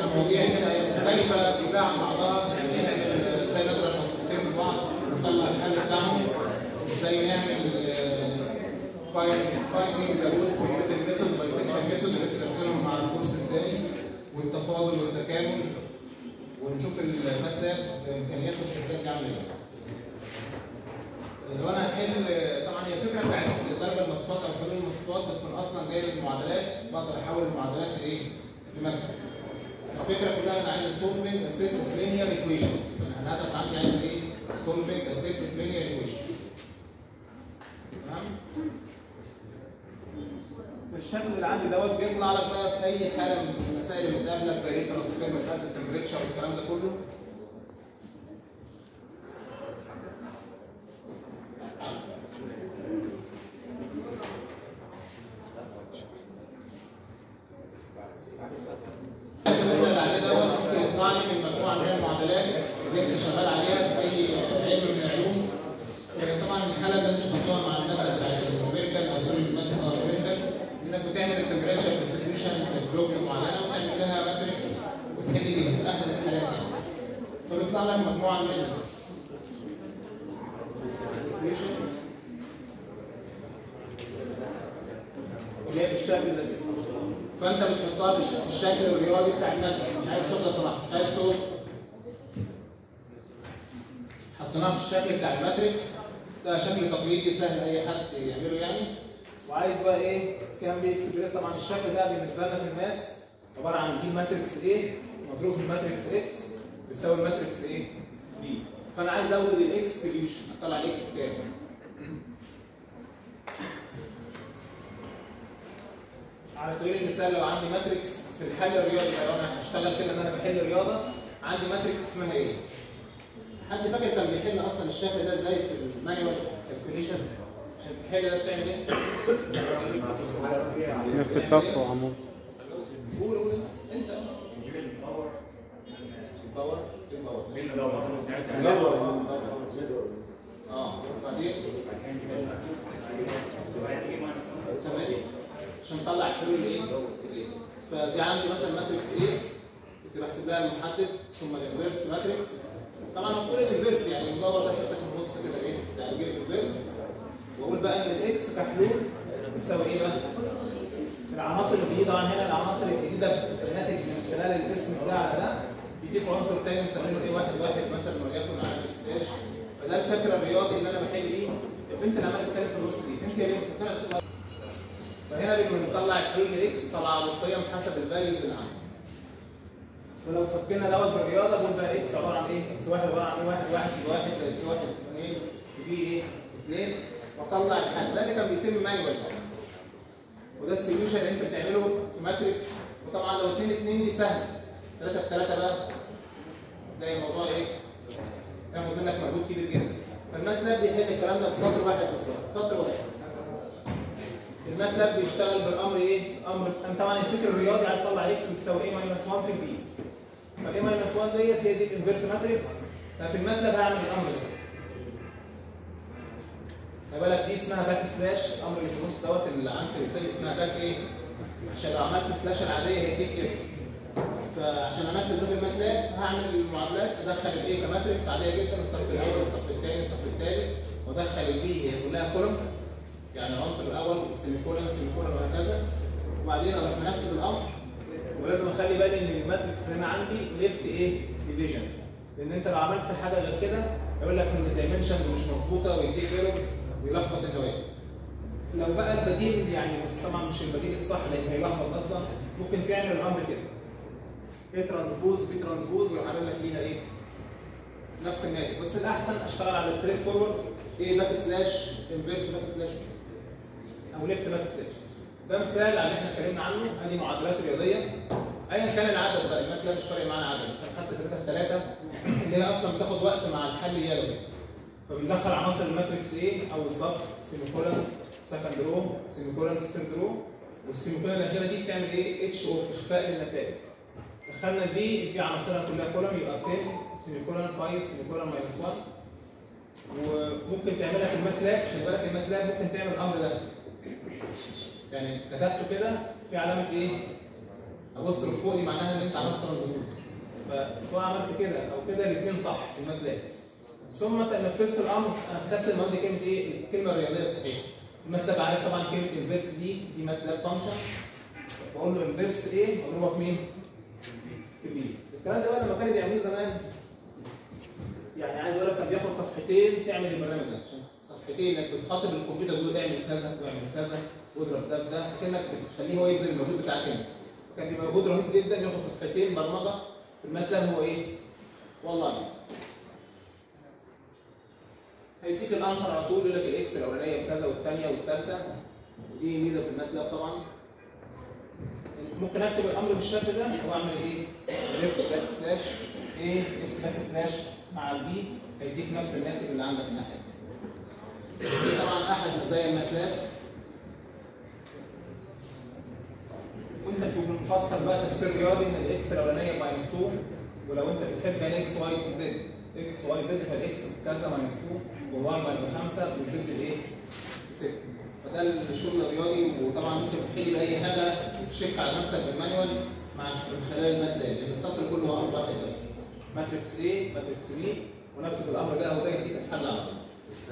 طبعا المواضيع هنا هي مختلفه كلها عن بعضها يعني نعمل ازاي نضرب مصفوفتين في بعض ونطلع الحل بتاعهم ازاي نعمل فايندينج ذا روتس كوميونيتيف ميثود باي سكشن ميثود اللي بترسلهم مع الكورس الثاني والتفاضل والتكامل ونشوف الماتلاب امكانياته الشركات دي عامله ايه. لو انا هحل طبعا هي الفكره بتاعت ضرب المصفات او حلول المصفات بتكون اصلا جايه من المعادلات بقدر احول المعادلات لايه؟ لماتريكس. الفكره كلها انا عايز سولفنج ا سيت اوف لينير ايكويشنز انا الهدف عندي عايز ايه؟ سولفنج ا سيت اوف لينير ايكويشنز. تمام؟ الشكل اللي عندي دوت بيطلع لك بقى في اي حاله من المسائل اللي بتقابلك زي الترانسفير مساله التمبريتشر والكلام ده كله اللي عليه دوت ممكن يطلع لي من مجموعه من المعادلات اللي انت شغال عليها في اي علم من العلوم طبعا الحاله اللي انت بتحطها مع الماده بتاعت الامريكان او سوري الماده الامريكان انك بتعمل التمبريتشر ديستريبيوشن بلوك معينه وتعمل لها ماتريكس وتحل بيها في احد الحالات يعني فبيطلع لك مجموعه من equations اللي هي بالشكل ده كده. فانت بتحطها بالش- في الشكل الرياضي بتاع الماتريكس مش عايز صوت يا صلاح مش عايز صوت حطيناها في الشكل بتاع الماتريكس ده شكل تقليدي سهل اي حد يعمله يعني وعايز بقى ايه كام بي اكسبريس طبعا الشكل ده بالنسبه لنا في الماس عباره عن دي الماتريكس A مضروب في الماتريكس X بتساوي الماتريكس A B فانا عايز ازود الاكس سوليوشن اطلع الاكس بكام على سبيل المثال لو عندي ماتريكس في الحل الرياضي لو انا هشتغل كده ان انا بحل رياضه عندي ماتريكس اسمها ايه؟ حد فاكر كان بيحل اصلا الشكل ده ازاي في المانيوال كالكوليشنز عشان تحل ده بتعمل ايه؟ نفس الصف وعمود قول قول انت باور ايه باور؟ اه وبعدين تمام عشان اطلع حلول ايه؟ الاكس فدي عندي مثلا ماتريكس ايه كنت بحسب لها المحدد ثم الانفيرس ماتريكس طبعا هو بتقول الانفيرس يعني المدور ده حته في النص كده ايه؟ بتاع الجيل الانفيرس واقول بقى ان الاكس كحلول بتساوي ايه بقى؟ العناصر اللي بتيجي طبعا هنا العناصر الجديده الناتج من خلال الاسم ده على ده بيديك عنصر تاني مسمينه ايه واحد واحد مثلا وليكن على داش فده الفكر الرياضي اللي انا بحل بيه البنت اللي عماله تتكلم في النص دي انت يا بنت طلع صوتها فهنا بنطلع الحلول الاكس طالعه بالقيم حسب الفاليوز اللي عندي ولو فكينا دوت بالرياضه بقول بقى اكس عباره عن ايه؟ اكس واحد عباره عن ايه؟ واحد واحد في واحد زائد في واحد في اثنين في ايه؟ اثنين واطلع الحل ده اللي كان بيتم مانوال وده السوليوشن اللي انت بتعمله في ماتريكس وطبعا لو 2 2 دي سهله 3 في 3 بقى تلاقي الموضوع ايه؟ ياخد منك مجهود كبير جدا فالماتلاب بيحل الكلام ده في سطر واحد بالظبط سطر واحد الماتلاب بيشتغل بالامر ايه؟ امر أنا طبعا الفكر الرياضي عايز اطلع اكس بتساوي ايه ماينس 1 في البي فايه ماينس 1 ديت هي دي الانفيرس ماتريكس ففي الماتلاب هعمل الامر ده خلي بالك دي اسمها باك سلاش الامر اللي في النص دوت اللي عند رساله اسمها باك ايه؟ عشان لو عملت سلاش العاديه هيديك ايه؟ فعشان انفذ ده في الماتلاب هعمل المعادلات ادخل الايه كماتريكس عاديه جدا الصف الاول الصف الثاني الصف الثالث وادخل البي هي كلها كولوم يعني العنصر الاول سيمي كولون سيمي كولون وهكذا وبعدين اروح منفذ الامر ولازم اخلي بالي ان الماتريكس هنا عندي ليفت ايه ديفيجنز لان انت لو عملت حاجه غير كده يقول لك ان الدايمنشنز مش مظبوطه ويديك ايرور ويلخبط النواه لو بقى البديل يعني بس طبعا مش البديل الصح لان هيلخبط اصلا ممكن تعمل الامر كده ايه ترانسبوز بي ترانسبوز ويروح عامل لك ليها ايه نفس الناتج بس الاحسن اشتغل على ستريت فورورد ايه باك سلاش انفيرس باك سلاش او ليفت باك سلاش ده مثال على اللي احنا اتكلمنا عنه ادي معادلات رياضيه ايا كان العدد بقى الماتلاب مش فارق معانا عدد مثلا خدت 3 في 3 اللي هي اصلا بتاخد وقت مع الحل اليدوي فبندخل عناصر الماتريكس ايه اول صف سيمي كولن سكند رو سيمي كولن ثيرد رو والسيمي كولن الاخيره دي بتعمل ايه اتش اوف اخفاء للنتائج دخلنا البي البي عناصرها كلها كولم يبقى 10 سيمي كولن 5 سيمي كولن ماينس 1 وممكن تعملها في الماتلاب خلي بالك الماتلاب ممكن تعمل الامر ده يعني كتبته كده في علامه ايه؟ ابوستروف فوق دي معناها ان انت عملت ترانسبوز فسواء عملت كده او كده الاثنين صح في الماتلاب ثم نفذت الامر انا كتبت المره دي كلمه ايه؟ الكلمه الرياضيه الصحيحه الماتلاب عارف طبعا كلمه انفيرس دي دي ماتلاب فانكشن بقول له انفيرس ايه؟ مضروبه في مين؟ في بي الكلام ده بقى لما كانوا بيعملوه زمان يعني عايز اقول لك كان بياخد صفحتين تعمل البرنامج ده عشان صفحتين انك بتخاطب الكمبيوتر تقول له اعمل كذا واعمل كذا واضرب ده في ده كانك بتخليه هو يبذل المجهود بتاعك انت كان بيبقى مجهود رهيب جدا ياخد صفحتين برمجه في الماتلاب هو ايه؟ والله هيديك الانسر على طول يقول لك الاكس الاولانيه بكذا والثانيه والثالثه ودي ميزه في الماتلاب طبعا ممكن اكتب الامر بالشكل ده او اعمل ايه؟ ليفت باك سلاش ايه ليفت باك سلاش مع البي هيديك نفس الناتج اللي عندك الناحيه الثانيه. دي طبعا احد مزايا الماتلاب وانت بتكون مفسر بقى تفسير رياضي ان الاكس الاولانيه ماينس 2 ولو انت بتحب يعني اكس واي زد اكس واي زد فالاكس بكذا ماينس 2 والواي ماينس 5 والزد بايه؟ ب 6 فده الشغل الرياضي وطبعا ممكن تحل باي حاجه تشيك على نفسك بالمانيوال مع من خلال الماتلاب لان السطر كله هو امر واحد بس ماتريكس A ماتريكس B ونفذ الامر ده او ده يديك الحل على طول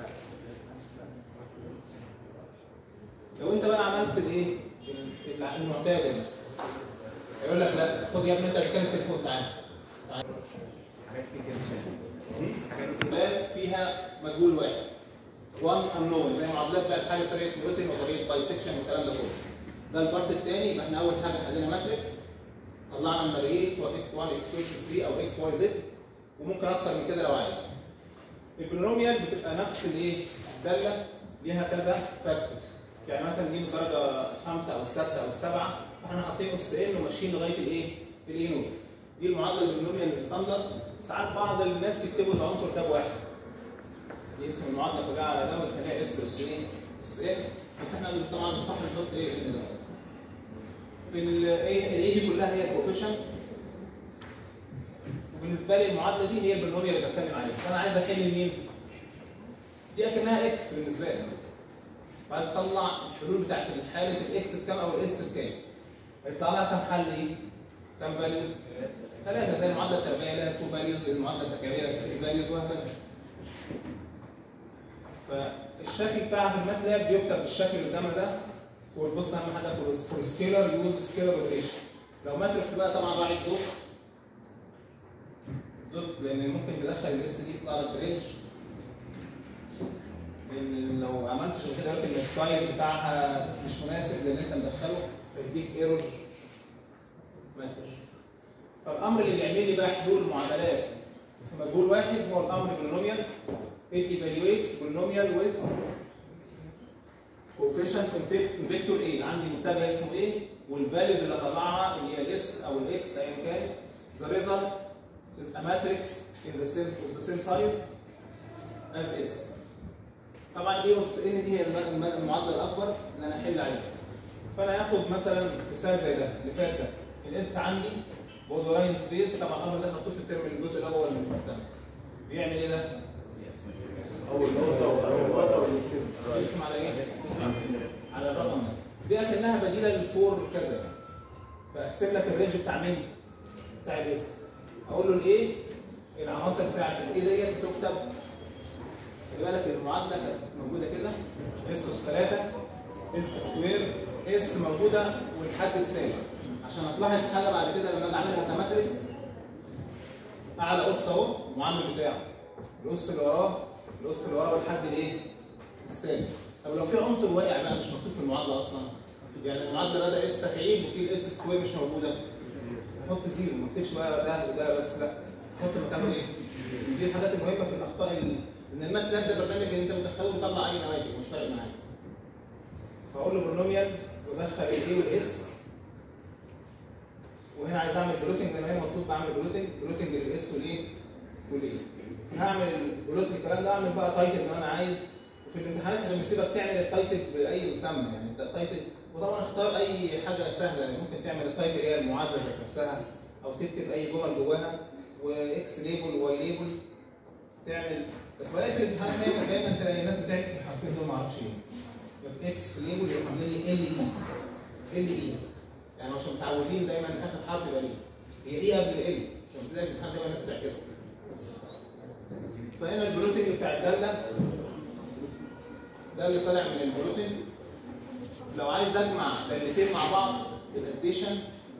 لو انت بقى عملت الايه؟ المعتاد ده هيقول لك لا خد يا ابني انت بتتكلم في التليفون تعالى تعالى معادلات فيها مجهول واحد وان unknown زي معادلات بقى حاجه طريقه روتين وطريقه بايسكشن والكلام ده كله ده البارت الثاني يبقى احنا اول حاجه حلينا ماتريكس طلعنا الملايين سواء اكس 1 اكس 2 اكس 3 او اكس واي زد وممكن اكتر من كده لو عايز البولينوميال بتبقى نفس الايه الداله ليها كذا فاكتورز يعني مثلا دي الدرجه الخامسه او السادسه او السابعه احنا حاطين اس ان وماشيين لغايه الايه؟ الاي نوت دي المعادله البولينوميال الستاندرد ساعات بعض الناس يكتبوا العنصر تاب واحد يقسم المعادله كلها على ده ويخليها اس اس ايه؟ اس ان بس احنا طبعا الصح بالظبط ايه؟ الايه الاي دي كلها هي الكوفيشنتس وبالنسبه لي المعادله دي هي البولينوميال اللي بتكلم عليه فانا عايز احل مين؟ دي اكنها اكس بالنسبه لي فعايز اطلع الحلول بتاعت حاله الاكس بكام او الاس بكام هيطلع لها كام حل ايه؟ كام فاليو؟ ثلاثه زي المعادله التربيعيه لها تو فاليوز المعادله التكامليه لها 3 فاليوز وهكذا فالشكل بتاعها في الماتلاب بيكتب بالشكل اللي قدامنا ده فور بص اهم حاجه فور فور سكيلر يوز سكيلر روتيشن لو ماتريكس بقى طبعا راعي الدوت دوت لان ممكن تدخل الاس دي يطلع لك رينج لان لو عملت عشان كده قلت ان السايز بتاعها مش مناسب للي انت مدخله فيديك ايرور مسج فالامر اللي بيعمل لي بقى حلول معادلات في مجهول واحد هو الامر بولينوميال it evaluates polynomial with coefficients in vic- in vector A عندي متجه اسمه ايه والفاليوز اللي طلعها اللي هي الاس او الاكس ايا كان the result is a matrix in the same of the same size as S طبعا ايه اس ان دي هي الم- الم- المعادله الاكبر اللي انا احل عليها فانا هاخد مثلا مثال زي ده اللي فات ده الاس عندي بقول له لاين سبيس طبعا الامر ده خدتوه في الترم الجزء الاول من السنه بيعمل ايه ده؟ اول نقطه واول نقطه والستيب بيقسم على ايه؟ على الرقم ده دي اكنها بديله للفور كذا فاقسم لك الرينج بتاع مين؟ بتاع الاس اقول له الايه؟ العناصر بتاعت الايه ديت بتكتب خلي بالك المعادله كانت موجوده كده اس اس 3 اس سكوير اس موجوده والحد السالب عشان هتلاحظ حاجه بعد كده لما اجي اعملها كماتريكس اعلى اس اهو المعامل بتاعه الاس اللي وراه الاس اللي وراه والحد الايه؟ السالب طب لو في عنصر واقع بقى مش مكتوب في المعادله اصلا يعني المعادله بدا اس تكعيب وفي الاس سكوير مش موجوده حط زيرو ما تكتبش بقى ده وده بس لا حط مكانه ايه؟ دي الحاجات المهمه في الاخطاء ال- ان الماتلاب ده برنامج اللي انت مدخله بيطلع اي نواتج مش فارق معايا فاقول له برونوميالز ودخل الاي والاس وهنا عايز اعمل بلوتنج زي ما هي مطلوب بعمل بلوتنج بلوتنج للاس والايه والايه هعمل البلوتنج الكلام ده اعمل بقى تايتل زي ما انا عايز وفي الامتحانات احنا بنسيبك تعمل التايتل باي مسمى يعني انت التايتل وطبعا اختار اي حاجه سهله يعني ممكن تعمل التايتل هي المعادله ذات نفسها او تكتب اي جمل جواها واكس ليبل واي ليبل تعمل بس بلاقي في الامتحانات دايما دايما تلاقي الناس بتعكس الحرفين دول ما اعرفش ايه يبقى اكس ليبل يروح عاملين لي ال اي ال اي يعني عشان متعودين دايما اخر حرف يبقى ليه هي ايه قبل ال عشان كده الامتحان دايما الناس بتعكسها فهنا البروتين بتاع الداله ده اللي طالع من البروتين لو عايز اجمع دالتين مع بعض الاديشن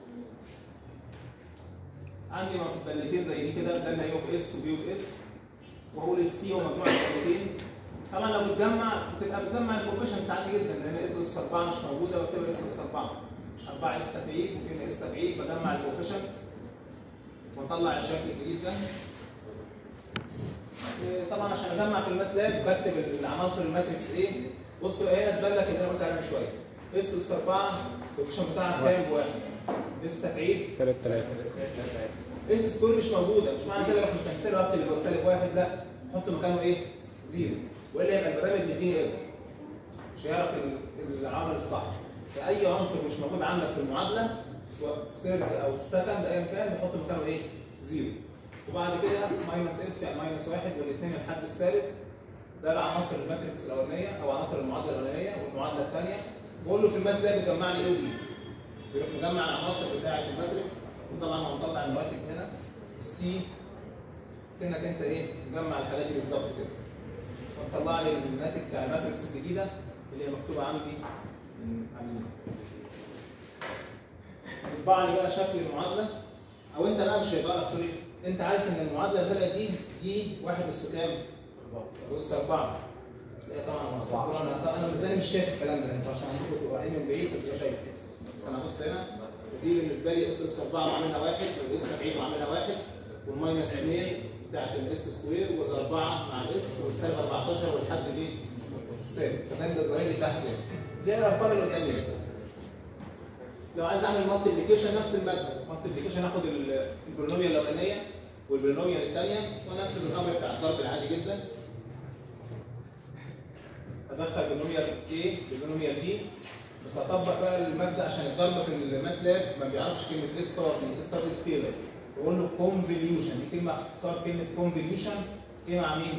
عندي دالتين زي دي كده داله اي اوف اس وبي اوف اس واقول السي هو مجموع الدالتين طبعا لو بتجمع بتبقى بتجمع الكوفيشنتس عادي جدا لان اس اس 4 مش موجوده بكتب اس اس 4 4 اس تبعيد وفين اس تبعيد بجمع الكوفيشنتس واطلع الشكل الجديد ده إيه، طبعا عشان اجمع في الماتلاب بكتب العناصر الماتريكس ايه بصوا هنا تبان لك اللي انا قلت عليها من شويه اس اس 4 الكوفيشنت بتاعها كام بواحد اس تبعيد ثلاث ثلاثة اس سكوير مش موجوده مش معنى كده اروح مكنسله واكتب اللي هو سالب واحد لا حط مكانه ايه؟ زيرو والا يبقى البرنامج مديني ايرور مش هيعرف ال- العمل الصح فاي عنصر مش موجود عندك في المعادله سواء السيرد او السكند ايا كان بحط مكانه ايه؟ زيرو وبعد كده ماينس اس يعني ماينس واحد والاثنين الحد الثالث ده العناصر الماتريكس الاولانيه او عناصر المعادله الاولانيه والمعادله الثانيه بقول له في الماتلاب جمع لي ايه ودي بيروح مجمع العناصر بتاعه الماتريكس وطبعا هنطلع النواتج هنا السي كانك انت ايه مجمع الحاجات دي بالظبط كده وطلع لي الناتج بتاع الماتريكس الجديده اللي هي مكتوبه عندي من على اليمين. يطبع لي بقى شكل المعادله او انت بقى مش هيبقى لك سوري انت عارف ان المعادله اللي طلعت دي دي واحد اس كام؟ اس 4 لا طبعا هو انا انا بالنسبه لي مش شايف الكلام ده انتوا عشان عندكم تبقوا عايزين من بعيد تبقى شايف بس انا بص هنا دي بالنسبه لي اس اس 4 وعاملها واحد والاس 70 وعاملها واحد والماينس 2 بتاعت الاس سكوير والاربعه مع الاس والسالب 14 والحد دي السالب تمام ده ظاهر لي تحت يعني دي الارقام اللي قدامي لو عايز اعمل مالتيبليكيشن نفس الماده مالتيبليكيشن اخد ال- البولينوميال الاولانيه والبولينوميال الثانيه وانفذ الامر بتاع الضرب العادي جدا ادخل بولينوميال A بولينوميال B بس اطبق بقى المبدا عشان الضرب في الماتلاب ما بيعرفش كلمه اس ستار دي اس ستار دي سكيلر بقول له كونفوليوشن دي كلمه اختصار كلمه كونفوليوشن ايه مع مين؟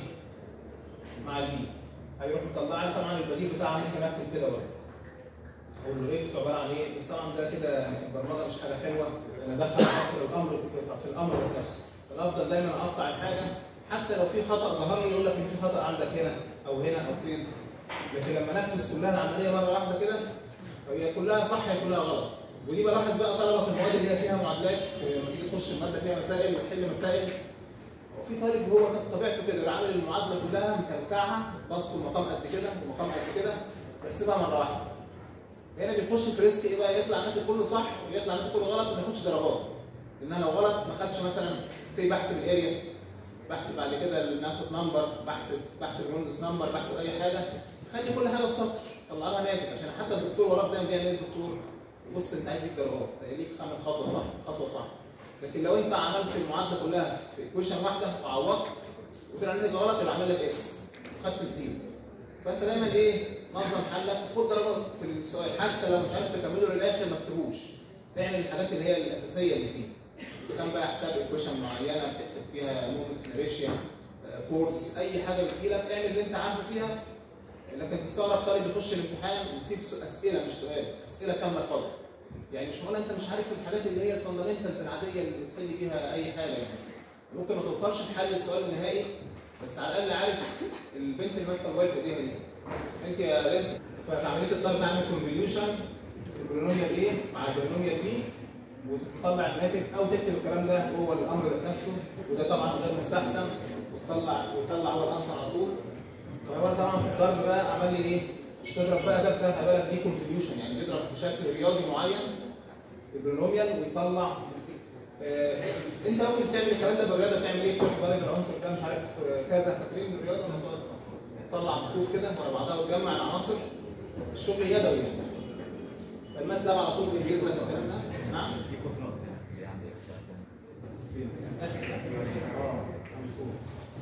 مع البي هيروح مطلع لي طبعا البديل بتاعها ممكن اكتب كده برضه اقول له اف عباره عن ايه؟ بس طبعا ده كده يعني في البرمجه مش حاجه حلوه انا ادخل عناصر الامر في الامر ذات نفسه فالافضل دايما اقطع الحاجه حتى لو في خطا ظهر لي يقول لك ان في خطا عندك هنا او هنا او فين لكن لما انفذ كلها العمليه مره واحده كده هي كلها صح هي كلها غلط ودي بلاحظ بقى طلبه في المواد اللي هي فيها معادلات في لما تيجي تخش الماده فيها مسائل وتحل مسائل وفي طالب هو طبيعته كده عامل المعادله كلها مكلكعها بسط المقام قد كده ومقام قد كده يحسبها مره واحده هنا بيخش في ريسك ايه بقى يطلع الناتج كله صح ويطلع الناتج كله غلط وما ياخدش درجات لان لو غلط ما خدش مثلا سي بحسب الاريا بحسب بعد كده الناسف نمبر بحسب بحسب الويندوز نمبر بحسب اي حاجه خلي كل حاجه في سطر طلع لها ناتج عشان حتى الدكتور وراك دايما بيعمل ايه الدكتور بص انت عايز يديك درجات ليك خمس خطوه صح خطوه صح لكن لو انت عملت المعادله كلها في كويشن واحده وعوضت وطلع الناتج غلط يبقى عامل لك اكس وخدت الزيرو فانت دايما ايه نظم حلك وخد درجات في السؤال حتى لو مش عارف تكمله للاخر ما تسيبوش تعمل الحاجات اللي هي الاساسيه اللي فيه اذا كان بقى حساب ايكويشن معينه بتحسب فيها مومنت انريشيا فورس اي حاجه بتجيلك اعمل اللي انت عارفه فيها لكن تستغرب طالب يخش الامتحان ويسيب سو- اسئله مش سؤال اسئله كامله فاضيه يعني مش معقول انت مش عارف الحاجات اللي هي الفاندامنتالز العاديه اللي بتحل بيها اي حاجه يعني ممكن ما توصلش لحل السؤال النهائي بس على الاقل عارف البنت اللي ماسكه الموبايل في ايديها دي انت يا بنت في عمليه الضرب تعمل كونفوليوشن البولينوميال ايه مع البولينوميال بي وتطلع الناتج او تكتب الكلام ده جوه الامر ذات نفسه وده طبعا غير مستحسن وتطلع وتطلع هو الانسر على طول فهو طبعا في الضرب بقى عمل لي ايه؟ مش تضرب بقى ده بتاع بالك دي كونفوليوشن يعني بيضرب بشكل رياضي معين البولينوميال ويطلع آه انت ممكن تعمل الكلام ده بالرياضه تعمل ايه؟ تروح ضارب العنصر ده مش عارف آه، كذا فاكرين الرياضه لما تقعد تطلع صفوف كده ورا بعضها وتجمع العناصر الشغل يدوي يعني فالماتلاب على طول بينجز لك الكلام ده نعم في قوس ناقص يعني عندي فين؟ آخر ده؟ اه مظبوط.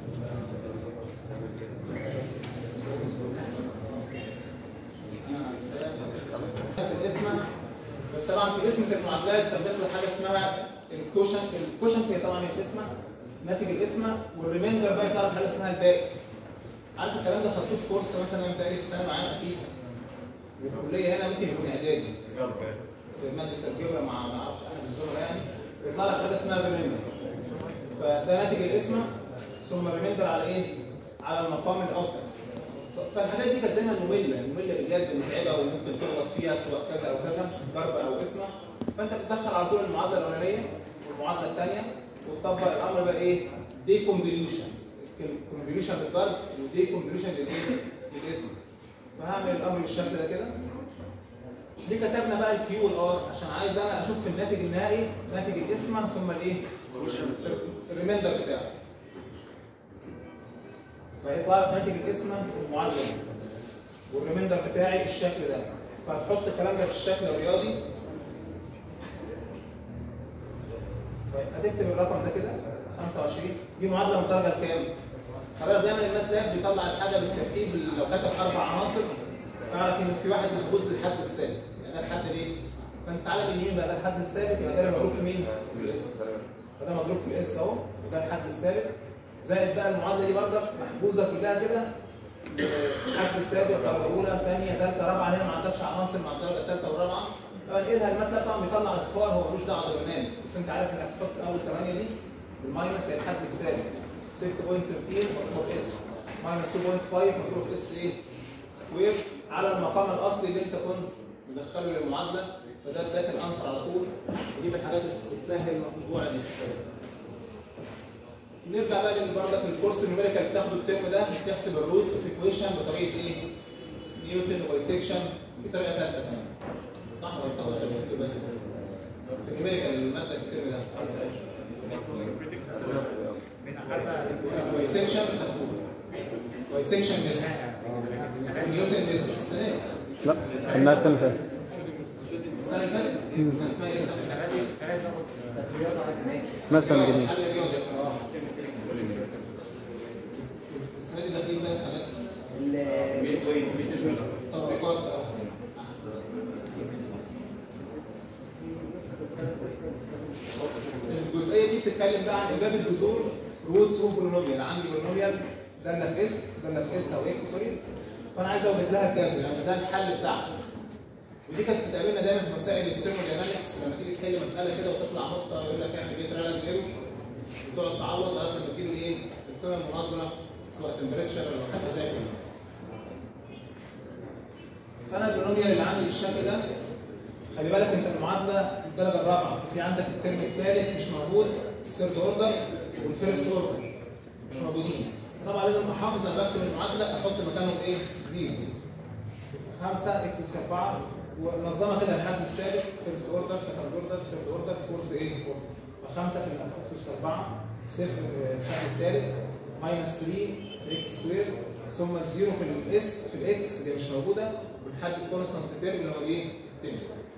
في الاسم بس طبعا في اسم في المعادلات كان بيطلع حاجه اسمها الكوشن الكوشن هي طبعا الاسم ناتج الاسم والريميندر بقى يطلع حاجه اسمها الباقي عارف الكلام ده خدتوه في كورس مثلا انت في سنه معانا اكيد والكليه هنا ممكن يكون اعدادي في ماده الجبر مع ما اعرفش احد الزملاء يعني بيطلع لك حاجه اسمها ريميندر فده ناتج الاسم ثم ريميندر على ايه؟ على المقام الاصلي ف- فالحاجات دي كانت دايما ممله ممله بجد متعبه وممكن تغلط فيها سواء كذا او كذا ضرب او اسمه فانت بتدخل على طول المعادله الاولانيه والمعادله الثانيه وتطبق الامر بقى ايه؟ دي كونفوليوشن كونفوليوشن للضرب ودي كونفوليوشن للايه؟ للاسم فهعمل الامر بالشكل ده كده دي كتبنا بقى الكيو والار عشان عايز انا اشوف في الناتج النهائي ناتج الاسم ثم الايه؟ الريميندر بتاعه فيطلع لك ناتج الاسم المعادله دي والريميندر بتاعي الشكل ده فهتحط الكلام ده في الشكل الرياضي هتكتب الرقم ده كده 25 دي معادله من درجه كام؟ خلي بالك دايما الماتلاب بيطلع الحاجه بالترتيب لو كتب اربع عناصر اعرف ان في واحد محجوز للحد الثابت يعني ده الحد ايه؟ فانت تعالى باليمين بقى ده الحد الثابت يبقى ده مضروب في مين؟ في الاس فده مضروب في الاس اهو وده الحد الثابت زائد بقى المعادله دي برضك محجوزه كلها كده حد ثابت درجه اولى ثانيه ثالثه رابعه هنا ما عندكش عناصر مع الدرجه الثالثه والرابعه فانقلها الماتلاب طبعا بيطلع اصفار هو ملوش دعوه بالبرنامج بس انت عارف انك تحط اول 8 دي الماينس هي الحد الثابت 6.13 مضروب اس ماينس 2.5 مضروب في اس ايه؟ سكوير على المقام الاصلي اللي انت كنت مدخله للمعادله فده اداك الانسر على طول ودي من الحاجات اللي بتسهل موضوع الحسابات. نرجع بقى لبرضك الكورس النيوميريكال اللي بتاخده الترم ده بتحسب الروتس اوف ايكويشن بطريقه ايه؟ نيوتن وبايسكشن في طريقه ثالثه كمان صح ولا صح ولا بس في النيوميريكال الماده في الترم ده بايسكشن تاخدوه بايسكشن ميثود نيوتن ميثود السنه دي. لا خدناها السنة اللي فاتت السنه اللي فاتت كان اسمها ايه السنه اللي فاتت؟ مثلا جميل حل الرياضي اه السنه دي داخلين بقى في حاجات تطبيقات اه الجزئيه دي بتتكلم بقى عن باب الجذور روتس اوف بولينوميال عندي بولينوميال داله في اس داله في اس او اكس سوري فانا عايز اوجد لها كذا يعني ده الحل بتاعها ودي كانت بتقابلنا دايما في مسائل الثيرموداينامكس لما تيجي تحل مساله كده وتطلع نقطه يقول لك اعمل جيت رالانت ايرور وتقعد تعوض لغايه ما تجيله ايه القيمه المناظره سواء تمبريتشر ولا حتى فاكر فانا البولينوميال اللي عندي بالشكل ده خلي بالك انت المعادله الدرجه الرابعه في عندك الترم الثالث مش موجود الثيرد اوردر والفيرست اوردر مش موجودين طبعا لازم احافظ انا بكتب المعادله احط مكانهم ايه؟ زيرو خمسه اكس اس 4 ومنظمه كده الحد الثابت فيرست اوردر سكند اوردر ثيرد اوردر فورس ايه؟ اوردر فخمسه في الاكس اس 4 صفر في الحد الثالث ماينس 3 في اكس سكوير ثم الزيرو في الاس في الاكس اللي مش موجوده والحد الكونستانت تيرم اللي هو ايه؟ التاني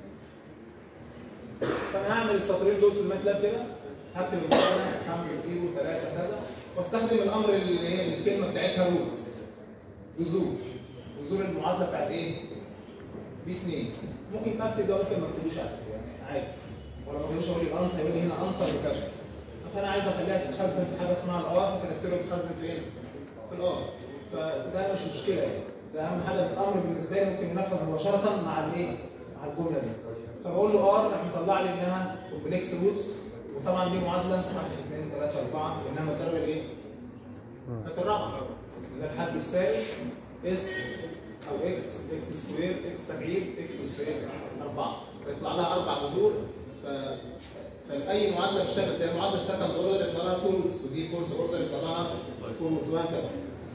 فانا هعمل السطرين دول في الماتلاب كده هكتب المعادله 5 0 3 كذا واستخدم الامر اللي هي الكلمه بتاعتها روتس جذور جذور المعادله بتاعت ايه؟ بي 2 ممكن يبقى اكتب ده ممكن ما اكتبوش على فكره يعني عادي ولا ما اقولش اقول الانسر يقول لي هنا انسر بكذا فانا عايز اخليها تتخزن في حاجه اسمها الار فكتبت له بتخزن فين؟ في الار فده مش مشكله يعني ده اهم حاجه الامر بالنسبه لي ممكن ينفذ مباشره مع الايه؟ مع الجمله دي فبقول له ار راح مطلع لي انها كومبلكس روتس وطبعا دي معادله 1 2 3 4 لانها من الدرجه الايه؟ كانت الرابعه ده الحد الثالث اس او اكس اكس سكوير اكس تبعيد اكس سكوير 4 فيطلع لها اربع جذور ف فاي معادله اشتغلت هي المعادله السكند اوردر يطلع لها كوردز ودي فورس اوردر يطلع لها كوردز وهكذا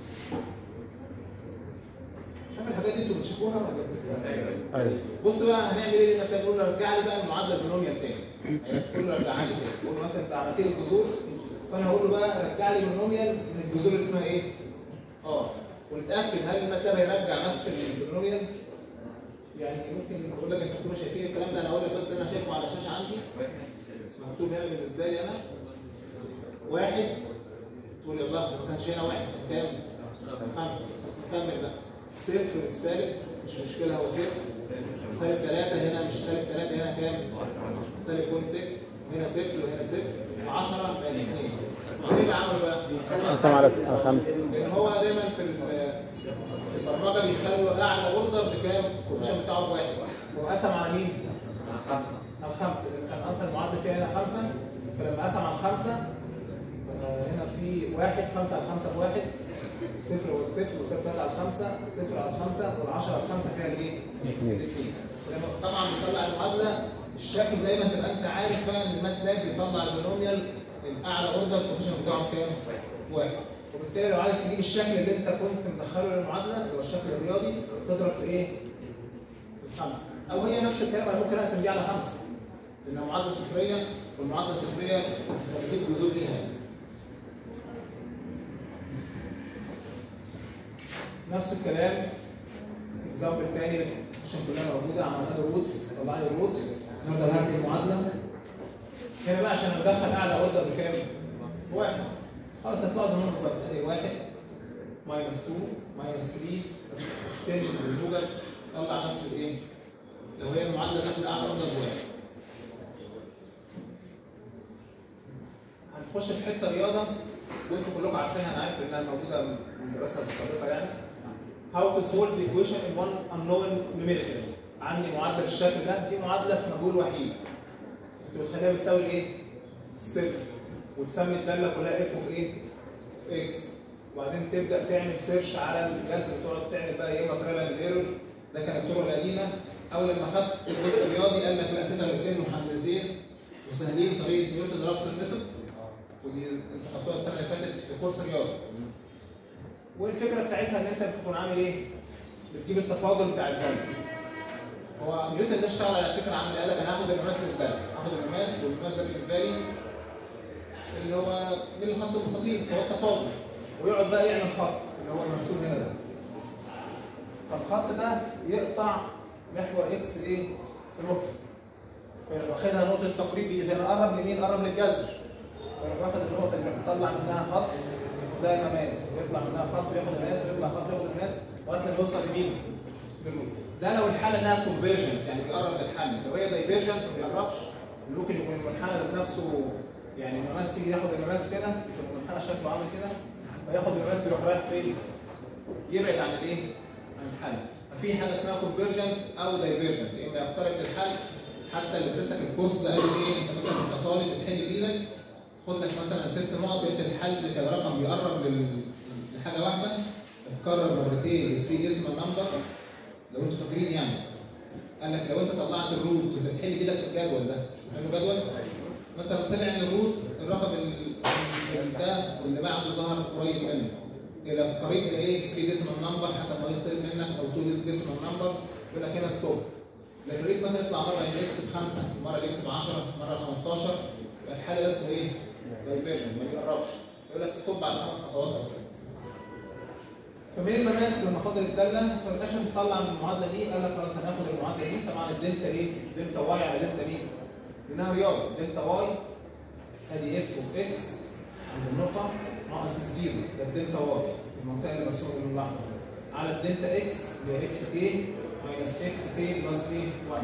شوف الحاجات دي انتوا بتشوفوها ولا ايوه بص بقى هنعمل ايه انت تقول له رجع لي بقى المعادله البولينوميال تاني يعني تقول له رجعها لي تاني تقول له مثلا انت عملت لي الجذور فانا هقول له بقى رجع لي بولينوميال من الجذور اللي اسمها ايه؟ اه ونتاكد هل المكتب هيرجع نفس البولينوميال يعني ممكن اقول لك انتوا تكونوا شايفين الكلام ده انا هقول لك بس انا شايفه على الشاشه عندي مكتوب هنا بالنسبه لي انا واحد تقول يلا ما كانش هنا واحد كام؟ خمسه بس نكمل بقى صفر السالب مش مشكله هو صفر سالب ثلاثه هنا مش سالب ثلاثه هنا كام؟ سالب 0.6 هنا صفر وهنا صفر 10 بقى 2 ايه اللي عمله بقى؟ قسم على على خمسة لان هو دايما في ال- في البرمجه بيخلوا اعلى اوردر بكام؟ الكوفيشن بتاعه بواحد هو قسم على مين؟ خمسة على خمسة لأن كان أصلا المعادلة فيها هنا خمسة فلما قسم على خمسة آه، هنا في واحد خمسة على خمسة بواحد صفر والصفر وصفر ثلاثة على خمسة صفر على خمسة والعشرة على خمسة فيها الايه؟ الاثنين ولما طبعا بيطلع المعادلة الشكل دايما تبقى أنت عارف بقى إن الماتلاب بيطلع البولونيال الأعلى أوردر الكوفيشن بتاعهم كام؟ واحد وبالتالي لو عايز تجيب الشكل اللي أنت كنت مدخله للمعادلة اللي هو الشكل الرياضي تضرب في إيه؟ في خمسة أو هي نفس الكلام أنا ممكن أقسم دي على خمسة لأنها معادلة صفرية والمعادلة الصفرية بتجيب جذور ليها نفس الكلام اكزامبل تاني عشان كلها موجوده عملنا له روتس طلع لي الروتس نقدر هات لي المعادله هنا بقى عشان ادخل اعلى اوردر بكام؟ واحد خلاص هتطلع زي ما هو بالظبط ادي واحد ماينس 2 ماينس 3 تاني بالموجب طلع نفس الايه؟ لو هي المعادله داخل اعلى اوردر بواحد هنخش في حته رياضه وانتم كلكم عارفينها انا عارف لانها موجوده من الدراسه السابقه يعني how to solve the equation in one unknown numerical عندي معادله بالشكل ده دي معادله في مجهول وحيد كنت بتخليها بتساوي الايه؟ الصفر وتسمي الداله كلها اف اوف ايه؟ في اكس وبعدين تبدا تعمل سيرش على الجذر تقعد تعمل بقى يا اما ترايل اند ايرور ده كان الطرق القديمه او لما خدت الجزء الرياضي قال لك لا في طريقتين محددتين وسهلين طريقه نيوتن رافسون ميثود ودي انتوا خدتوها السنه اللي فاتت في كورس رياضه والفكره بتاعتها ان انت بتكون عامل ايه؟ بتجيب التفاضل بتاع الداله. هو نيوتن ده اشتغل على فكره عامل قال لك انا هاخد المقاس للداله، هاخد المقاس والمقاس ده بالنسبه لي اللي هو من الخط المستقيم هو التفاضل ويقعد بقى يعمل خط اللي هو المرسوم هنا ده. فالخط ده يقطع محور اكس ايه؟ في نقطه. فيروح واخدها نقطه تقريب دي هنا قرب لمين؟ قرب للجذر. فيروح واخد النقطه اللي بيطلع منها خط ده المقاس ويطلع منها خط وياخد المقاس ويطلع خط وياخد المقاس لغايه ما يوصل لمين؟ للروت. ده لو الحاله انها كونفرجن يعني بيقرب للحل لو هي دايفيرجن ما بيقربش ممكن يكون المنحنى ذات نفسه يعني المقاس تيجي ياخد المقاس كده يكون المنحنى شكله عامل كده فياخد المقاس يروح رايح فين؟ يبعد عن الايه؟ عن الحل. ففي حاجه اسمها كونفرجن او دايفيرجن اما يقترب للحل حتى اللي درس لك الكورس ده قال لي ايه؟ انت مثلا انت طالب بتحل بايدك خد لك مثلا ست نقط لقيت الحل كان رقم بيقرب لل- لحاجه واحده اتكرر مرتين 3 ديسمال نمبر لو انتوا فاكرين يعني قال لك لو انت طلعت الروت بتحل بايدك في الجدول ده مش بتحله جدول مثلا طلع ان الروت الرقم ال- ال- ده واللي بعده ظهر قريب منه الى قريب الى ايه 3 ديسمال نمبر حسب ما يطلب منك او 2 ديسمال نمبرز يقول لك هنا ستوب لكن الريت مثلا يطلع مره الاكس بخمسه مره الاكس ب 10 مره 15 يبقى الحل ده اسمه ايه؟ دايفيجن ما بيقربش يقول لك ستوب بعد خمس خطوات او كذا فمن المقاس لما فاضل الداله ففي الاخر تطلع من المعادله دي قال لك خلاص هناخد المعادله دي طبعا الدلتا ايه؟ دلتا واي على دلتا مين؟ لانها رياضه دلتا واي ادي اف اوف اكس عند النقطه ناقص الزيرو ده الدلتا واي في المنطقه اللي مرسومه باللون الاحمر على الدلتا اكس اللي هي اكس كي ماينس اكس كي بلس ايه 1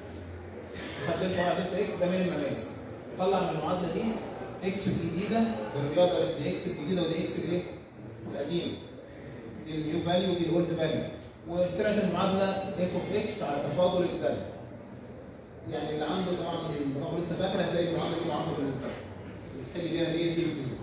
خد دلتا واي على دلتا اكس ده من المقاس طلع من المعادله دي اكس الجديده بالرياضه دي اكس الجديده ودي اكس الايه؟ القديمه دي النيو فاليو ودي الاولد فاليو وطلعت المعادله اف اوف اكس على تفاضل الداله يعني اللي عنده طبعا هو لسه فاكر هتلاقي المعادله دي معروفه بالنسبه له الحل بيها دي دي بالجزء